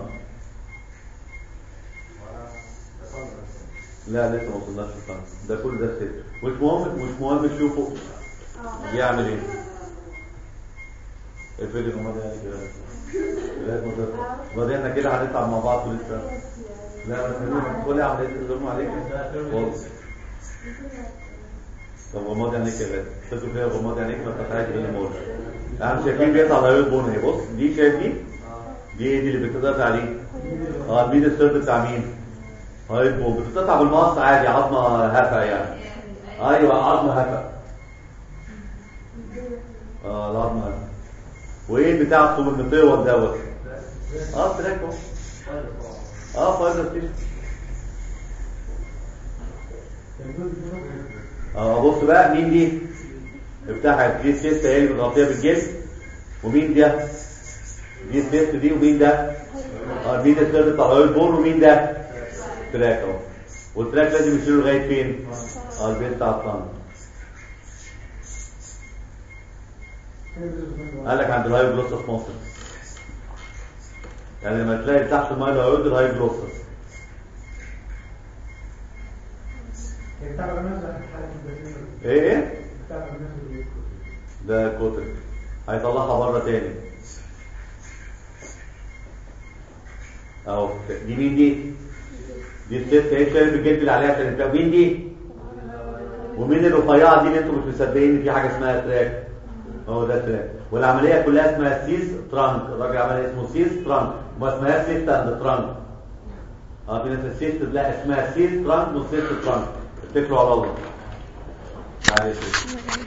لا لسه ما وصلناش للطن ده كل ده السيرف مش مهم مش مهم تشوفوا بيعمل ايه الفيديو الماضي يعني كده لا الماضي احنا كده هنتعب مع بعض لسه لا قولي عمليه الظلم عليك خالص طب غماض عينيك يا غالي تاكل فيها غماض عينيك ما تفتحهاش بين المول احنا شايفين بيطلع الهيول بون اهي بص دي شايف دي دي دي اللي بتتقطع عليه اه مين السيرف بتاع مين هيول بون بتتقطع بالمقص عادي عظمه هفا يعني ايوه عظمه هفا اه العظمه هفا وايه بتاع الصومنطيوه دوت اه تراك اهو اه فايبر ستيشن اه بص بقى مين دي افتحها دي السيست هي اللي متغطيه بالجلد ومين ده دي السيست دي ومين ده اه مين السيست بتاع الهيول بون ومين ده تراك اهو والتراك لازم يشيله لغايه فين اه البيت بتاع الطن قال لك عند الهاي بلوسس مصر يعني لما تلاقي تحت الماء الهيود الهاي بلوسس ايه ايه ده كوتك هيطلعها بره تاني اهو دي مين دي دي الست اهي شايف الجلد اللي عليها عشان انت مين دي ومين الرفيعه دي اللي انتوا مش مصدقين ان في حاجه اسمها تراك هو ده تراك والعمليه كلها اسمها سيس ترانك الراجل عمل اسمه سيس ترانك وما اسمهاش سيست اند ترانك اه في ناس السيست لا اسمها سيس ترانك وسيست ترانك اتكلوا على الله معلش